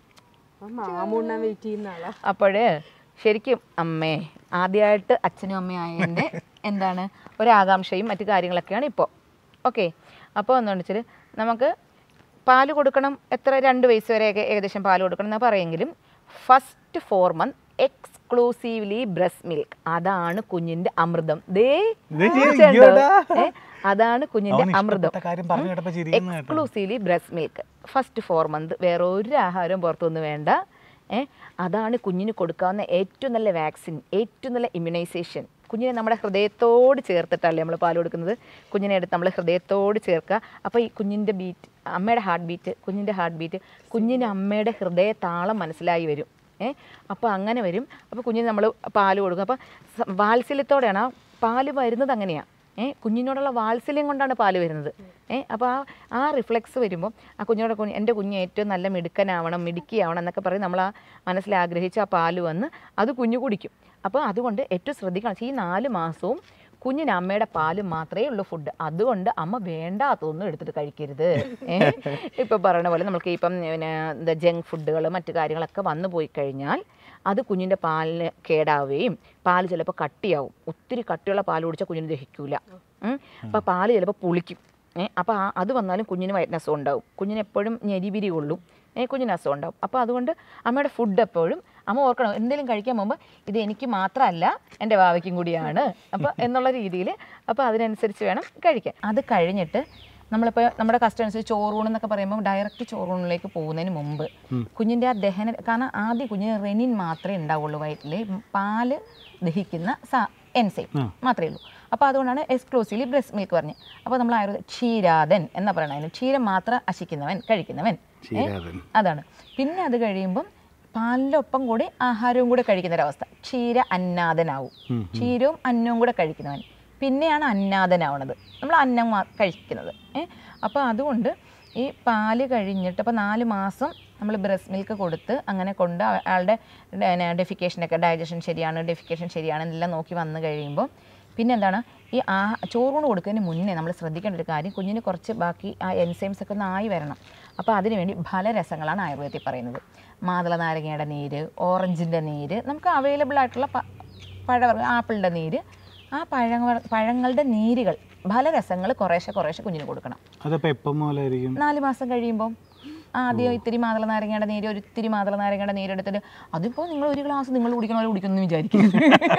മാമുണ്ണാൻ വെയിറ്റ് ചെയ്യുന്ന ആളാ അപ്പോഴ് ശരിക്കും അമ്മേ ആദ്യമായിട്ട് അച്ഛനും അമ്മയും ആയതിൻ്റെ എന്താണ് ഒരാകാംക്ഷയും മറ്റു കാര്യങ്ങളൊക്കെയാണ് ഇപ്പോൾ ഓക്കെ അപ്പോൾ എന്താണെന്ന് വെച്ചാൽ നമുക്ക് പാല് കൊടുക്കണം എത്ര രണ്ട് വയസ്സ് വരെയൊക്കെ ഏകദേശം പാല് കൊടുക്കണം എന്ന് പറയെങ്കിലും first four month exclusively breast milk അതാണ് കുഞ്ഞിൻ്റെ അമൃതം ദേ ദേ, പൂച്ചയുണ്ടോ? അയ്യോടാ. ഏ, അതാണ് കുഞ്ഞിൻ്റെ അവന് അമൃതം ഇഷ്ടപ്പെട്ട കാര്യം പറഞ്ഞു കേട്ടപ്പോ ചിരിക്കുന്ന കേട്ടോ exclusively breast milk first four month വേറെ ഒരു ആഹാരവും പുറത്തൊന്നും വേണ്ട ഏ അതാണ് കുഞ്ഞിന് കൊടുക്കാവുന്ന ഏറ്റവും നല്ല വാക്സിൻ ഏറ്റവും നല്ല ഇമ്മ്യൂണൈസേഷൻ കുഞ്ഞിനെ നമ്മുടെ ഹൃദയത്തോട് ചേർത്തിട്ടല്ലേ നമ്മൾ പാൽ കൊടുക്കുന്നത് കുഞ്ഞിനെ എടുത്ത് നമ്മൾ ഹൃദയത്തോട് ചേർക്കുക അപ്പോൾ ഈ കുഞ്ഞിൻ്റെ ബീറ്റ് അമ്മയുടെ ഹാർട്ട് ബീറ്റ് കുഞ്ഞിൻ്റെ ഹാർട്ട് ബീറ്റ് കുഞ്ഞിന് അമ്മയുടെ ഹൃദയ താളം മനസ്സിലായി വരും ഏ അപ്പോൾ അങ്ങനെ വരും അപ്പോൾ കുഞ്ഞിന് നമ്മൾ പാല് കൊടുക്കും അപ്പോൾ സ- വാത്സല്യത്തോടെയാണ് ആ പാല് വരുന്നത് അങ്ങനെയാണ് ഏ കുഞ്ഞിനോടുള്ള വാത്സല്യം കൊണ്ടാണ് പാല് വരുന്നത് ഏ അപ്പോൾ ആ ആ റിഫ്ലെക്സ് വരുമ്പോൾ ആ കുഞ്ഞിനോട് കുഞ്ഞ് എൻ്റെ കുഞ്ഞ് ഏറ്റവും നല്ല മിടുക്കനാവണം മിടുക്കിയാവണം എന്നൊക്കെ പറയും നമ്മൾ ആ മനസ്സിൽ ആഗ്രഹിച്ച് ആ പാല് വന്ന് അത് കുഞ്ഞു കുടിക്കും അപ്പോൾ അതുകൊണ്ട് ഏറ്റവും ശ്രദ്ധിക്കണം ഈ നാല് മാസവും കുഞ്ഞിന് അമ്മയുടെ പാല് മാത്രമേ ഉള്ളൂ ഫുഡ് അതുകൊണ്ട് അമ്മ വേണ്ടാത്തൊന്നും എടുത്തിട്ട് കഴിക്കരുത് ഏ ഇപ്പോൾ പറയുന്ന പോലെ നമുക്ക് ഇപ്പം പിന്നെ എന്താ ജങ്ക് ഫുഡുകൾ മറ്റു കാര്യങ്ങളൊക്കെ വന്നു പോയി കഴിഞ്ഞാൽ അത് കുഞ്ഞിൻ്റെ പാലിന് കേടാവുകയും പാല് ചിലപ്പോൾ കട്ടിയാവും ഒത്തിരി കട്ടിയുള്ള പാൽ കുടിച്ചാൽ കുഞ്ഞിന് ദഹിക്കൂല അപ്പോൾ പാല് ചിലപ്പോൾ പുളിക്കും ഏ അപ്പോൾ ആ അത് വന്നാലും കുഞ്ഞിന് വയറ്റിന് അസുഖം ഉണ്ടാവും കുഞ്ഞിന് എപ്പോഴും ഞെരിപിരി കൊള്ളും ഏ കുഞ്ഞിന് അസുഖം ഉണ്ടാവും അപ്പോൾ അതുകൊണ്ട് അമ്മയുടെ ഫുഡ് എപ്പോഴും അമ്മ ഓർക്കണം എന്തെങ്കിലും കഴിക്കാൻ പോകുമ്പോൾ ഇത് എനിക്ക് മാത്രമല്ല എൻ്റെ വാവയ്ക്കും കൂടിയാണ് അപ്പോൾ എന്നുള്ള രീതിയിൽ അപ്പോൾ അതിനനുസരിച്ച് വേണം കഴിക്കാൻ അത് കഴിഞ്ഞിട്ട് നമ്മളിപ്പോൾ നമ്മുടെ കസ്റ്റമേഴ്സ് ചോറൂൺ എന്നൊക്കെ പറയുമ്പോൾ ഡയറക്റ്റ് ചോറൂണിലേക്ക് പോകുന്നതിന് മുമ്പ് കുഞ്ഞിൻ്റെ ആ ദഹന കാരണം ആദ്യം കുഞ്ഞിന് റെനിൻ മാത്രമേ ഉണ്ടാവുള്ളൂ വയറ്റിൽ പാല് ദഹിക്കുന്ന സാ എൻസൈം മാത്രമേ ഉള്ളൂ അപ്പോൾ അതുകൊണ്ടാണ് എക്സ്ക്ലൂസീവ്ലി ബ്രസ്റ്റ് മിൽക്ക് പറഞ്ഞത് അപ്പോൾ നമ്മൾ ആയുർവേദ ക്ഷീരാതൻ എന്ന് പറയണതിന് ക്ഷീരം മാത്രം അശിക്കുന്നവൻ കഴിക്കുന്നവൻ ഏ? ക്ഷീരാതൻ. അതാണ് പിന്നെ അത് കഴിയുമ്പം പാലിനൊപ്പം കൂടി ആഹാരവും കൂടെ കഴിക്കുന്ന ഒരവസ്ഥ ക്ഷീര അന്നാദനാവും ക്ഷീരവും അന്നവും കൂടെ കഴിക്കുന്നവൻ പിന്നെയാണ് അന്നാദനാവണത് നമ്മൾ അന്നം മാ- കഴിക്കുന്നത് ഏ അപ്പോൾ അതുകൊണ്ട് ഈ പാല് കഴിഞ്ഞിട്ട് അപ്പോൾ നാല് മാസം നമ്മൾ ബ്രസ്റ്റ് മിൽക്ക് കൊടുത്ത് അങ്ങനെ കൊണ്ട് അ- അയാളുടെ ഡെഫിക്കേഷനൊക്കെ ഡൈജഷൻ ശരിയാണ് ഡെഫിക്കേഷൻ ശരിയാണ് എന്നെല്ലാം നോക്കി വന്നു കഴിയുമ്പോൾ പിന്നെ എന്താണ് ഈ ആ ചോറൂണ് കൊടുക്കുന്നതിന് മുന്നേ നമ്മൾ ശ്രദ്ധിക്കേണ്ട ഒരു കാര്യം കുഞ്ഞിന് കുറച്ച് ബാക്കി ആ എൻസൈംസ് ഒക്കെ ഒന്ന് ആയി വരണം അപ്പോൾ അതിനുവേണ്ടി ഫലരസങ്ങളാണ് ആയുർവേദത്തിൽ പറയുന്നത് മാതള നാരങ്ങയുടെ നീര് ഓറഞ്ചിൻ്റെ നീര് നമുക്ക് അവൈലബിൾ ആയിട്ടുള്ള പ- പഴവർഗ്ഗ ആപ്പിളിൻ്റെ നീര് ആ പഴങ്ങ പഴങ്ങളുടെ നീരുകൾ ഫലരസങ്ങൾ കുറേശ്ശെ കുറേശ്ശെ കുഞ്ഞിന് കൊടുക്കണം അതപ്പോ എപ്പം മുതലായിരിക്കും നാല് മാസം കഴിയുമ്പോൾ ആദ്യം ഇത്തിരി മാതള നാരങ്ങയുടെ നീര് ഒരു ഇത്തിരി മാതള നാരങ്ങയുടെ നീര് എടുത്തിട്ട് അതിപ്പോൾ നിങ്ങൾ ഒരു ഗ്ലാസ് നിങ്ങൾ കുടിക്കണ പോലെ കുടിക്കുമെന്ന് വിചാരിക്കരുത്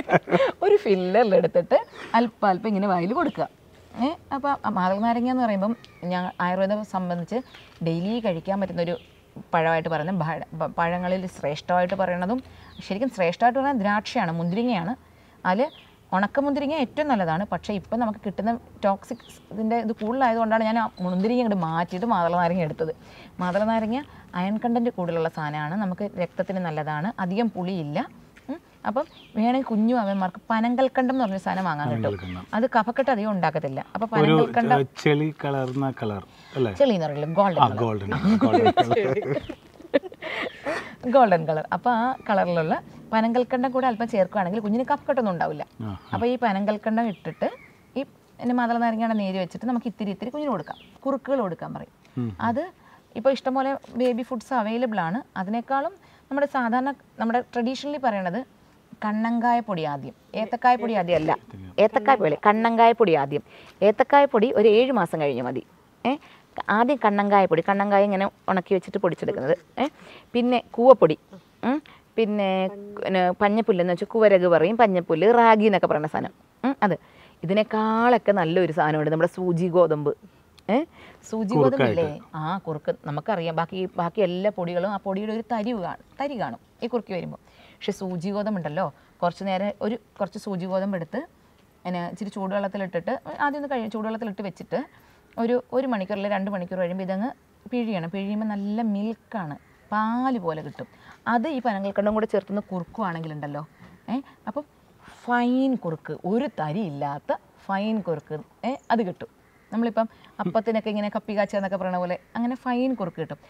ഒരു ഫില്ലറിലെടുത്തിട്ട് അല്പം അല്പം ഇങ്ങനെ വായിൽ കൊടുക്കുക ഏ അപ്പോൾ മാതള നാരങ്ങ എന്ന് പറയുമ്പം ഞാൻ ആയുർവേദം സംബന്ധിച്ച് ഡെയിലി കഴിക്കാൻ പറ്റുന്നൊരു പഴമായിട്ട് പറയുന്നത് ഭഴ- പ- പഴങ്ങളിൽ ശ്രേഷ്ഠമായിട്ട് പറയണതും ശരിക്കും ശ്രേഷ്ഠമായിട്ട് പറയുന്നത് ദ്രാക്ഷയാണ് മുന്തിരിങ്ങയാണ് അതിൽ ഉണക്കമുന്തിരിങ്ങ ഏറ്റവും നല്ലതാണ് പക്ഷേ ഇപ്പം നമുക്ക് കിട്ടുന്ന ടോക്സിക് ഇതിൻ്റെ ഇത് കൂടുതലായതുകൊണ്ടാണ് ഞാൻ ആ മുന്തിരിങ്ങ ഇങ്ങോട്ട് മാറ്റിയിട്ട് മാതള നാരങ്ങ എടുത്തത് മാതള നാരങ്ങ അയൺ കണ്ടൻറ്റ് കൂടുതലുള്ള സാധനമാണ് നമുക്ക് രക്തത്തിന് നല്ലതാണ് അധികം പുളിയില്ല ഉം. അപ്പം വേണമെങ്കിൽ കുഞ്ഞു അവന്മാർക്ക് പനങ്കൽക്കണ്ടം എന്ന് പറഞ്ഞ സാധനം വാങ്ങാൻ കിട്ടും പനങ്കൽക്കണ്ടം. അത് കഫക്കെട്ട് അധികം ഉണ്ടാക്കത്തില്ല അപ്പോൾ ഒരു പനങ്കൽക്കണ്ടം ഏഹ്, ചെളി കളർന്ന കളർ അല്ലേ ചെളി എന്ന് പറയില്ല ഗോൾഡൻ ആ golden golden colour golden colour അപ്പോൾ ആ കളറിലുള്ള പനങ്കൽക്കണ്ടം കൂടെ അല്പം ചേർക്കുകയാണെങ്കിൽ കുഞ്ഞിന് കഫക്കെട്ടൊന്നും ഉണ്ടാവില്ല ആ, അപ്പോൾ ഈ പനങ്കൽക്കണ്ടം ഇട്ടിട്ട് ഈ എൻ്റെ മാതള നാരങ്ങയുടെ നീര് വെച്ചിട്ട് നമുക്ക് ഇത്തിരി ഇത്തിരി കുഞ്ഞിന് കൊടുക്കാം കുറുക്കുകൾ കൊടുക്കാൻ പറയും അത് ഇപ്പോൾ ഇഷ്ടംപോലെ ബേബി ഫുഡ്സ് അവൈലബിൾ ആണ് അതിനേക്കാളും നമ്മുടെ സാധാരണ നമ്മുടെ ട്രഡീഷണലി പറയണത് കണ്ണങ്കായ പൊടി ആദ്യം ഏത്തക്കായ പൊടി ആദ്യം അല്ല ഏത്തക്കായ പൊടി കണ്ണങ്കായ പൊടി ആദ്യം ഏത്തക്കായ പൊടി ഒരു ഏഴ് മാസം കഴിഞ്ഞ് മതി ഏ ആദ്യം കണ്ണങ്കായ പൊടി കണ്ണങ്കായ ഇങ്ങനെ ഉണക്കി വെച്ചിട്ട് പൊടിച്ചെടുക്കുന്നത് ഏ പിന്നെ കൂവപ്പൊടി ഉം. പിന്നെ പിന്നെ പഞ്ഞപ്പുല്ല് എന്ന് വെച്ചാൽ കുവരക് പറയും പഞ്ഞപ്പുല്ല് റാഗി എന്നൊക്കെ പറയുന്ന സാധനം ഉം, അത് ഇതിനേക്കാളൊക്കെ നല്ലൊരു സാധനമുണ്ട് നമ്മുടെ സൂചി ഗോതമ്പ് ഏ സൂചി ഗോതമ്പില്ലേ ആ കുറുക്ക് നമുക്കറിയാം ബാക്കി ബാക്കി എല്ലാ പൊടികളും ആ പൊടിയുടെ ഒരു തരി കാണും തരി കാണും ഈ കുറുക്കി വരുമ്പോൾ പക്ഷെ സൂചി ഗോതമ്പുണ്ടല്ലോ കുറച്ച് നേരം ഒരു കുറച്ച് സൂചി ഗോതമ്പ് എടുത്ത് പിന്നെ ഇച്ചിരി ചൂടുവെള്ളത്തിലിട്ടിട്ട് ആദ്യം ഒന്ന് കഴിയും ചൂടുവെള്ളത്തിലിട്ട് വെച്ചിട്ട് ഒരു ഒരു മണിക്കൂർ അല്ലെങ്കിൽ രണ്ട് മണിക്കൂർ കഴിയുമ്പോൾ ഇതങ്ങ് പിഴിയണം പിഴിയുമ്പോൾ നല്ല മിൽക്കാണ് പാല് പോലെ കിട്ടും അത് ഈ പനങ്ങൾക്കണ്ടം കൂടെ ചേർത്തൊന്ന് കുറുക്കുവാണെങ്കിലുണ്ടല്ലോ ഏ അപ്പം ഫൈൻ കുറുക്ക് ഒരു തരി ഇല്ലാത്ത ഫൈൻ കുറുക്ക് ഏ അത് കിട്ടും നമ്മളിപ്പം അപ്പത്തിനൊക്കെ ഇങ്ങനെ കപ്പി കാച്ച എന്നൊക്കെ പറയുന്ന പോലെ അങ്ങനെ ഫൈൻ കുറുക്ക് കിട്ടും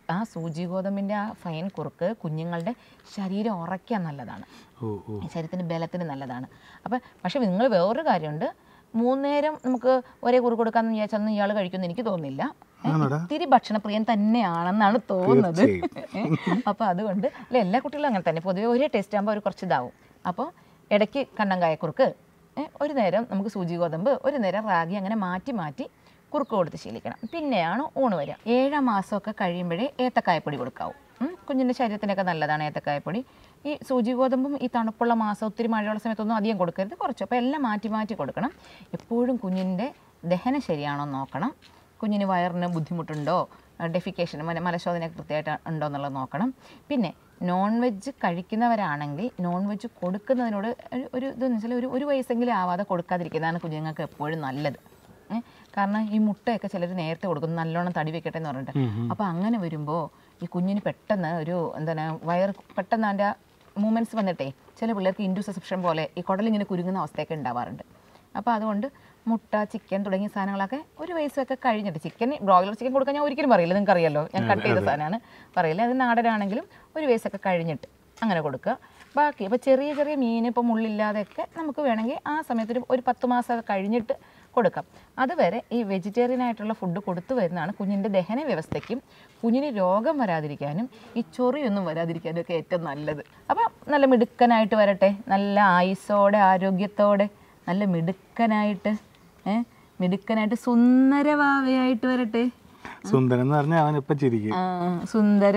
ആ സൂചി ഗോതമ്പിൻ്റെ ആ ഫൈൻ കുറുക്ക് കുഞ്ഞുങ്ങളുടെ ശരീരം ഉറയ്ക്കാൻ നല്ലതാണ് ഓ ഓ ശരീരത്തിന് ബലത്തിന് നല്ലതാണ് അപ്പം പക്ഷേ നിങ്ങൾ വേറൊരു കാര്യമുണ്ട് മൂന്നേരം നമുക്ക് ഒരേ കുറുക്ക് കൊടുക്കാമെന്ന് വിചാരിച്ചൊന്നും ഇയാൾ കഴിക്കുമെന്ന് എനിക്ക് തോന്നുന്നില്ല ഏ, ഇത്തിരി ഭക്ഷണപ്രിയൻ തന്നെയാണെന്നാണ് തോന്നുന്നത് അപ്പോൾ അതുകൊണ്ട് അല്ല എല്ലാ കുട്ടികളും അങ്ങനെ തന്നെ പൊതുവെ ഒരേ ടേസ്റ്റ് ആകുമ്പോൾ അവർ കുറച്ച് ഇതാവും അപ്പോൾ ഇടയ്ക്ക് കണ്ണങ്കായ കുറുക്ക് ഏ, ഒരു നേരം നമുക്ക് സൂചി ഗോതമ്പ് ഒരു നേരം റാഗി അങ്ങനെ മാറ്റി മാറ്റി കുറുക്ക് കൊടുത്ത് ശീലിക്കണം പിന്നെയാണ് ഊണ് വരിക ഏഴാം മാസമൊക്കെ കഴിയുമ്പോഴേ ഏത്തക്കായപ്പൊടി കൊടുക്കാവൂ ഉം, കുഞ്ഞിൻ്റെ ശരീരത്തിനൊക്കെ നല്ലതാണ് ഏത്തക്കായപ്പൊടി ഈ സൂചി ഗോതമ്പും ഈ തണുപ്പുള്ള മാസം ഒത്തിരി മഴയുള്ള സമയത്തൊന്നും അധികം കൊടുക്കരുത് കുറച്ച് അപ്പോൾ എല്ലാം മാറ്റി മാറ്റി കൊടുക്കണം എപ്പോഴും കുഞ്ഞിൻ്റെ ദഹനം ശരിയാണോ എന്ന് നോക്കണം കുഞ്ഞിന് വയറിന് ബുദ്ധിമുട്ടുണ്ടോ ഡെഫിക്കേഷൻ മല മലശോധന കൃത്യമായിട്ട് ഉണ്ടോ എന്നുള്ളത് നോക്കണം പിന്നെ നോൺ വെജ് കഴിക്കുന്നവരാണെങ്കിൽ നോൺ വെജ് കൊടുക്കുന്നതിനോട് ഒരു ഒരു ഇതെന്ന് വെച്ചാൽ ഒരു ഒരു വയസ്സെങ്കിലും ആവാതെ കൊടുക്കാതിരിക്കുന്നതാണ് കുഞ്ഞുങ്ങൾക്ക് എപ്പോഴും നല്ലത് ഏ? കാരണം ഈ മുട്ടയൊക്കെ ചിലർ നേരത്തെ കൊടുക്കും നല്ലോണം തടി വെക്കട്ടെ എന്ന് പറഞ്ഞിട്ട് അപ്പോൾ അങ്ങനെ വരുമ്പോൾ ഈ കുഞ്ഞിന് പെട്ടെന്ന് ഒരു എന്താണ് വയർ പെട്ടെന്ന് അതിൻ്റെ മൂമെൻറ്റ്സ് വന്നിട്ടേ ചില പിള്ളേർക്ക് ഇൻഡുസെപ്ഷൻ പോലെ ഈ കുടലിങ്ങനെ കുരുങ്ങുന്ന അവസ്ഥയൊക്കെ ഉണ്ടാവാറുണ്ട് അപ്പോൾ അതുകൊണ്ട് മുട്ട ചിക്കൻ തുടങ്ങിയ സാധനങ്ങളൊക്കെ ഒരു വയസ്സൊക്കെ കഴിഞ്ഞിട്ട് ചിക്കൻ ബ്രോയിലർ ചിക്കൻ കൊടുക്കാൻ ഞാൻ ഒരിക്കലും പറയില്ല നിങ്ങൾക്ക് അറിയാലോ ഞാൻ കട്ട് ചെയ്ത സാധനമാണ് പറയില്ല അത് നാടനാണെങ്കിലും ഒരു വയസ്സൊക്കെ കഴിഞ്ഞിട്ട് അങ്ങനെ കൊടുക്കുക ബാക്കി അപ്പോൾ ചെറിയ ചെറിയ മീൻ ഇപ്പോൾ മുള്ളില്ലാതെയൊക്കെ നമുക്ക് വേണമെങ്കിൽ ആ സമയത്ത് ഒരു ഒരു പത്ത് മാസമൊക്കെ കഴിഞ്ഞിട്ട് കൊടുക്കാം അതുവരെ ഈ വെജിറ്റേറിയൻ ആയിട്ടുള്ള ഫുഡ് കൊടുത്തു വരുന്നതാണ് കുഞ്ഞിൻ്റെ ദഹന വ്യവസ്ഥയ്ക്കും കുഞ്ഞിന് രോഗം വരാതിരിക്കാനും ഈ ചൊറിയൊന്നും വരാതിരിക്കാനും ഒക്കെ ഏറ്റവും നല്ലത് അപ്പം നല്ല മിടുക്കനായിട്ട് വരട്ടെ നല്ല ആയുസ്സോടെ ആരോഗ്യത്തോടെ നല്ല മിടുക്കനായിട്ട് ഏ മിടുക്കനായിട്ട് സുന്ദരവാവയായിട്ട് വരട്ടെ സുന്ദരൻ എന്ന് പറഞ്ഞാൽ അവൻ ഇപ്പം ചിരിക്കും ആ, സുന്ദര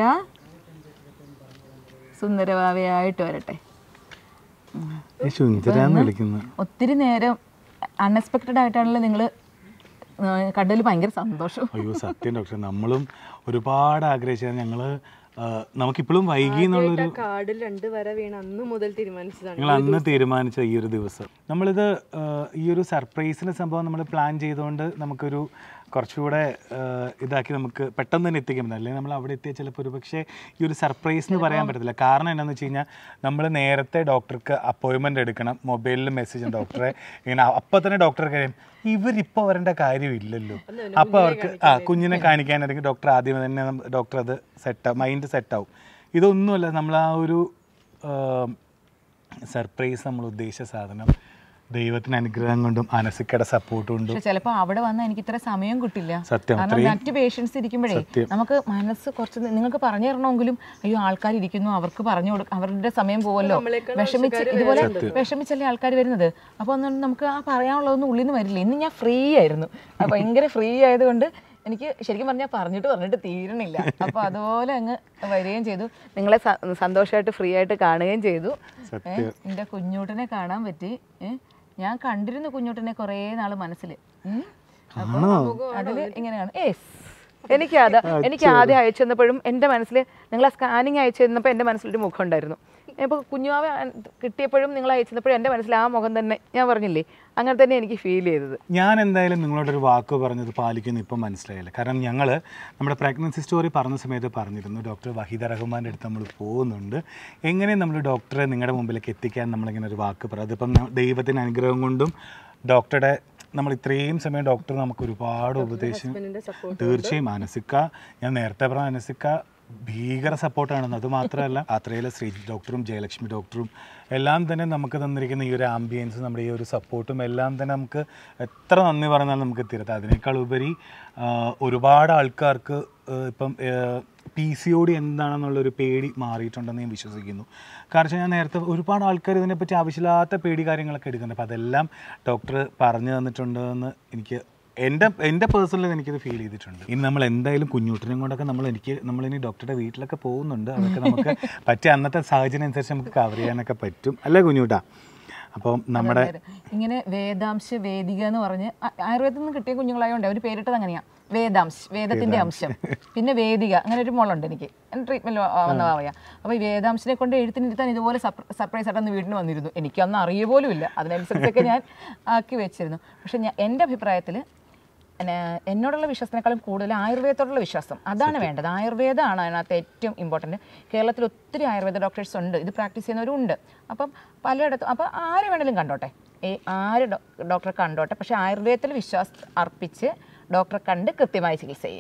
സുന്ദരവാവയായിട്ട് വരട്ടെ സുന്ദരാന്ന് വിളിക്കുന്നത് ഒത്തിരി നേരം അൺഎക്സ്പെക്റ്റഡ് ആയിട്ടാണല്ലോ നിങ്ങൾ കണ്ടതിൽ ഭയങ്കര സന്തോഷം അയ്യോ സത്യം ഡോക്ടർ നമ്മളും ഒരുപാട് ആഗ്രഹിച്ചത് ഞങ്ങള് ആ, നമുക്കിപ്പോഴും വൈകി എന്നുള്ളൊരു കാർഡിൽ രണ്ട് വര വീണ് അന്ന് മുതൽ തീരുമാനിച്ചതാണ് ഞങ്ങൾ അന്ന് തീരുമാനിച്ച ഈ ഒരു ദിവസം നമ്മളിത് ആ, ഈ ഒരു സർപ്രൈസിൻ്റെ സംഭവം നമ്മൾ പ്ലാൻ ചെയ്തുകൊണ്ട് നമുക്കൊരു കുറച്ചുകൂടെ ആ, ഇതാക്കി നമുക്ക് പെട്ടെന്ന് തന്നെ എത്തിക്കാൻ പറ്റില്ല അല്ലെങ്കിൽ നമ്മൾ അവിടെ എത്തിയാൽ ചിലപ്പോൾ ഒരു പക്ഷേ ഈ ഒരു സർപ്രൈസ് എന്ന് പറയാൻ പറ്റത്തില്ല കാരണം എന്താണെന്ന് വെച്ച് കഴിഞ്ഞാൽ നമ്മൾ നേരത്തെ ഡോക്ടർക്ക് അപ്പോയിൻമെൻ്റ് എടുക്കണം മൊബൈലിൽ മെസ്സേജ് ഡോക്ടറെ ഇങ്ങനെ അപ്പോൾ തന്നെ ഡോക്ടർ കാര്യം ഇവരിപ്പോൾ വരേണ്ട കാര്യമില്ലല്ലോ അപ്പോൾ അവർക്ക് ആ കുഞ്ഞിനെ കാണിക്കാനായിരിക്കും ഡോക്ടർ ആദ്യമേ തന്നെ ഡോക്ടർ അത് സെറ്റ് മൈൻഡ് സെറ്റാവും ഇതൊന്നുമല്ല നമ്മൾ ആ ഒരു സർപ്രൈസ് നമ്മൾ ഉദ്ദേശിച്ച സാധനം ദൈവത്തിന് അനുഗ്രഹം കൊണ്ടും അനസിക്കയുടെ സപ്പോർട്ട് കൊണ്ടും പക്ഷെ ചിലപ്പോൾ അവിടെ വന്നാൽ എനിക്ക് ഇത്ര സമയം കിട്ടില്ല സത്യം കാരണം അത്രയും മറ്റ് പേഷ്യൻസ് ഇരിക്കുമ്പോഴേ സത്യം. നമുക്ക് മനസ്സ് കുറച്ച് നി- നിങ്ങൾക്ക് പറഞ്ഞു തരണമെങ്കിലും അയ്യോ ആൾക്കാർ ഇരിക്കുന്നു അവർക്ക് പറഞ്ഞു കൊടുക്കും അവരുടെ സമയം പോവല്ലോ വിഷമിച്ച് ഇതുപോലെ വിഷമിച്ചല്ലേ ആൾക്കാർ വരുന്നത് അപ്പോൾ ഒന്നും നമുക്ക് ആ പറയാനുള്ളതൊന്നും ഉള്ളിൽ നിന്ന് വരില്ല ഇന്ന് ഞാൻ ഫ്രീ ആയിരുന്നു ആ ഭയങ്കര ഫ്രീ ആയതുകൊണ്ട് എനിക്ക് ശരിക്കും പറഞ്ഞാൽ പറഞ്ഞിട്ട് പറഞ്ഞിട്ട് തീരണില്ല അപ്പോൾ അതുപോലെ അങ്ങ് വരികയും ചെയ്തു നിങ്ങളെ സ- സന്തോഷമായിട്ട് ഫ്രീ ആയിട്ട് കാണുകയും ചെയ്തു സത്യം എൻ്റെ കുഞ്ഞൂട്ടനെ കാണാൻ പറ്റി ഏ? ഞാൻ കണ്ടിരുന്നു കുഞ്ഞൂട്ടനെ കുറേ നാൾ മനസ്സിൽ അപ്പോൾ അതില് ഇങ്ങനെയാണ് ഏസ് എനിക്ക് അത് എനിക്ക് ആദ്യം അയച്ചു തന്നപ്പോഴും എൻ്റെ മനസ്സിൽ നിങ്ങൾ ആ സ്കാനിങ് അയച്ചു തന്നപ്പോൾ എൻ്റെ മനസ്സിലൊരു മുഖം ഉണ്ടായിരുന്നു ഇപ്പോൾ കുഞ്ഞുമാവ കിട്ടിയപ്പോഴും നിങ്ങൾ അയച്ചു തന്നപ്പോഴും എൻ്റെ മനസ്സിൽ ആ മുഖം തന്നെ ഞാൻ പറഞ്ഞില്ലേ അങ്ങനെ തന്നെ എനിക്ക് ഫീൽ ചെയ്തത് ഞാൻ എന്തായാലും നിങ്ങളോടൊരു വാക്ക് പറഞ്ഞത് പാലിക്കുന്നു ഇപ്പം മനസ്സിലായില്ല കാരണം ഞങ്ങൾ നമ്മുടെ പ്രഗ്നൻസി സ്റ്റോറി പറഞ്ഞ സമയത്ത് പറഞ്ഞിരുന്നു ഡോക്ടർ വഹീദ റഹ്മാൻ്റെ അടുത്ത് നമ്മൾ പോകുന്നുണ്ട് എങ്ങനെ നമ്മൾ ഡോക്ടറെ നിങ്ങളുടെ മുമ്പിലേക്ക് എത്തിക്കാൻ നമ്മളിങ്ങനെ ഒരു വാക്ക് പറയും അതിപ്പം ന- ദൈവത്തിൻ്റെ അനുഗ്രഹം കൊണ്ടും ഡോക്ടറുടെ നമ്മൾ ഇത്രയും സമയം ഡോക്ടർ നമുക്ക് ഒരുപാട് ഉപദേശം തീർച്ചയായും അനസിക്ക ഞാൻ നേരത്തെ പറഞ്ഞ അനസിക്ക ഭീകര സപ്പോർട്ടാണെന്ന് അത് മാത്രമല്ല അത്രയിലെ ശ്രീ ഡോക്ടറും ജയലക്ഷ്മി ഡോക്ടറും എല്ലാം തന്നെ നമുക്ക് തന്നിരിക്കുന്ന ഈ ഒരു ആംബിയൻസ് നമ്മുടെ ഈ ഒരു സപ്പോർട്ടും എല്ലാം തന്നെ നമുക്ക് എത്ര നന്ദി പറഞ്ഞാലും നമുക്ക് തീരത്ത അതിനേക്കാൾ ഉപരി ആ, ഒരുപാട് ആൾക്കാർക്ക് ആ, ഇപ്പം പി സി ഒ ഡി എന്താണെന്നുള്ളൊരു പേടി മാറിയിട്ടുണ്ടെന്ന് ഞാൻ വിശ്വസിക്കുന്നു കാരണം ഞാൻ നേരത്തെ ഒരുപാട് ആൾക്കാർ ഇതിനെപ്പറ്റി ആവശ്യമില്ലാത്ത പേടി കാര്യങ്ങളൊക്കെ എടുക്കുന്നുണ്ട് അപ്പോൾ അതെല്ലാം ഡോക്ടർ പറഞ്ഞു തന്നിട്ടുണ്ടെന്ന് എനിക്ക് എൻ്റെ എൻ്റെ പേഴ്സണലി എനിക്കത് ഫീൽ ചെയ്തിട്ടുണ്ട് ഇനി നമ്മൾ എന്തായാലും കുഞ്ഞൂട്ടിനെയും കൊണ്ടൊക്കെ നമ്മൾ എനിക്ക് നമ്മളിനി ഡോക്ടറുടെ വീട്ടിലൊക്കെ പോകുന്നുണ്ട് അതൊക്കെ നമുക്ക് പറ്റിയ അന്നത്തെ സാഹചര്യം അനുസരിച്ച് നമുക്ക് കവർ ചെയ്യാനൊക്കെ പറ്റും അല്ലേ കുഞ്ഞൂട്ടാ അപ്പം നമ്മുടെ ഇങ്ങനെ വേദാംശ വേദിക എന്ന് പറഞ്ഞ് ആ- ആയുർവേദത്തിൽ നിന്ന് കിട്ടിയ കുഞ്ഞുങ്ങളായതുകൊണ്ട് അവർ പേരിട്ടത് അങ്ങനെയാ വേദാംശ് വേദത്തിന്റെ അംശം പിന്നെ വേദിക അങ്ങനെ ഒരു മോളുണ്ട് എനിക്ക് ട്രീറ്റ്മെന്റ് വന്ന പറയാ അപ്പോൾ ഈ വേദാംശിനെ കൊണ്ട് എഴുത്തിനിരുത്താൻ ഇതുപോലെ സർപ്രൈസ് ആയിട്ടൊന്ന് വീട്ടിൽ വന്നിരുന്നു എനിക്കന്ന് അറിയ പോലും ഇല്ല അതിനനുസരിച്ചൊക്കെ ഞാൻ ആക്കി വെച്ചിരുന്നു പക്ഷെ ഞാൻ എൻ്റെ അഭിപ്രായത്തിൽ പിന്നെ എന്നോടുള്ള വിശ്വാസത്തിനേക്കാളും കൂടുതൽ ആയുർവേദത്തോടുള്ള വിശ്വാസം അതാണ് വേണ്ടത് ആയുർവേദമാണ് അതിനകത്ത് ഏറ്റവും ഇമ്പോർട്ടൻറ്റ് കേരളത്തിൽ ഒത്തിരി ആയുർവേദ ഡോക്ടേഴ്സ് ഉണ്ട് ഇത് പ്രാക്ടീസ് ചെയ്യുന്നവരും ഉണ്ട് അപ്പം പലയിടത്തും അപ്പം ആര് വേണമെങ്കിലും കണ്ടോട്ടെ ഈ ആര് ഡോ- ഡോക്ടറെ കണ്ടോട്ടെ പക്ഷേ ആയുർവേദത്തിൽ വിശ്വാസം അർപ്പിച്ച് ഡോക്ടറെ കണ്ട് കൃത്യമായി ചികിത്സ ചെയ്യുക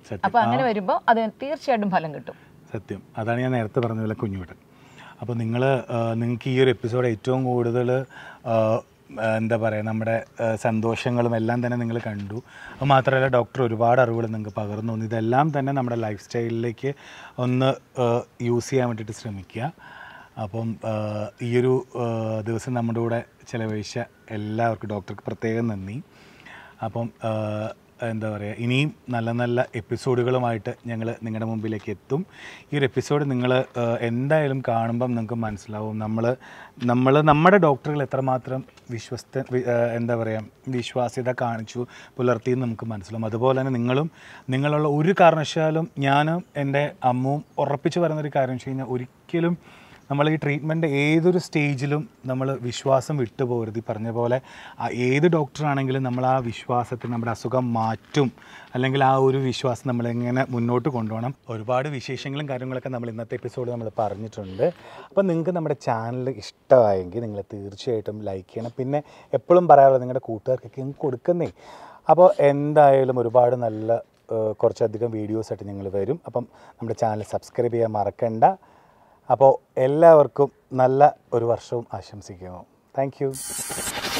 സത്യം. അപ്പോൾ അങ്ങനെ വരുമ്പോൾ അത് തീർച്ചയായിട്ടും ഫലം കിട്ടും സത്യം അതാണ് ഞാൻ നേരത്തെ പറഞ്ഞ പോലെ കുഞ്ഞുവിട്ടൻ അപ്പോൾ നിങ്ങൾ നിങ്ങൾക്ക് ഈ ഒരു എപ്പിസോഡ് ഏറ്റവും കൂടുതൽ എന്താ പറയുക നമ്മുടെ ആ, സന്തോഷങ്ങളും എല്ലാം തന്നെ നിങ്ങൾ കണ്ടു അത് മാത്രമല്ല ഡോക്ടർ ഒരുപാട് അറിവുകൾ നിങ്ങൾക്ക് പകർന്നു തന്നു ഇതെല്ലാം തന്നെ നമ്മുടെ ലൈഫ് സ്റ്റൈലിലേക്ക് ഒന്ന് യൂസ് ചെയ്യാൻ വേണ്ടിയിട്ട് ശ്രമിക്കുക അപ്പം ആ, ഈയൊരു ആ, ദിവസം നമ്മുടെ കൂടെ ചിലവഴിച്ച എല്ലാവർക്കും ഡോക്ടർക്ക് പ്രത്യേകം നന്ദി അപ്പം ആ, എന്താ പറയുക ഇനിയും നല്ല നല്ല എപ്പിസോഡുകളുമായിട്ട് ഞങ്ങൾ നിങ്ങളുടെ മുമ്പിലേക്ക് എത്തും ഈ ഒരു എപ്പിസോഡ് നിങ്ങൾ എന്തായാലും കാണുമ്പം നിങ്ങൾക്ക് മനസ്സിലാവും നമ്മൾ നമ്മൾ നമ്മുടെ ഡോക്ടറുകൾ എത്രമാത്രം വിശ്വസ്ത വി- ആ, എന്താ പറയുക വിശ്വാസ്യത കാണിച്ചു പുലർത്തിയെന്ന് നമുക്ക് മനസ്സിലാവും അതുപോലെ തന്നെ നിങ്ങളും നിങ്ങളുള്ള ഒരു കാരണവശാലും ഞാനും എൻ്റെ അമ്മവും ഉറപ്പിച്ച് പറയുന്നൊരു കാര്യം വെച്ച് കഴിഞ്ഞാൽ ഒരിക്കലും നമ്മൾ ഈ ട്രീറ്റ്മെൻറ്റ് ഏതൊരു സ്റ്റേജിലും നമ്മൾ വിശ്വാസം വിട്ടുപോകരുത് ഈ പറഞ്ഞ പോലെ ആ ഏത് ഡോക്ടറാണെങ്കിലും നമ്മൾ ആ വിശ്വാസത്തിൽ നമ്മുടെ അസുഖം മാറ്റും അല്ലെങ്കിൽ ആ ഒരു വിശ്വാസം നമ്മൾ എങ്ങനെ മുന്നോട്ട് കൊണ്ടുപോകണം ഒരുപാട് വിശേഷങ്ങളും കാര്യങ്ങളൊക്കെ നമ്മൾ ഇന്നത്തെ എപ്പിസോഡ് നമ്മൾ പറഞ്ഞിട്ടുണ്ട് അപ്പോൾ നിങ്ങൾക്ക് നമ്മുടെ ചാനൽ ഇഷ്ടമായെങ്കിൽ നിങ്ങൾ തീർച്ചയായിട്ടും ലൈക്ക് ചെയ്യണം പിന്നെ എപ്പോഴും പറയാറുള്ളത് നിങ്ങളുടെ കൂട്ടുകാർക്കൊക്കെ ഒന്ന് കൊടുക്കുന്നേ അപ്പോൾ എന്തായാലും ഒരുപാട് നല്ല ഏഹ്, കുറച്ചധികം വീഡിയോസായിട്ട് ഞങ്ങൾ വരും അപ്പം നമ്മുടെ ചാനൽ സബ്സ്ക്രൈബ് ചെയ്യാൻ മറക്കണ്ട അപ്പോൾ എല്ലാവർക്കും നല്ല ഒരു വർഷവും ആശംസിക്കുന്നു താങ്ക് യു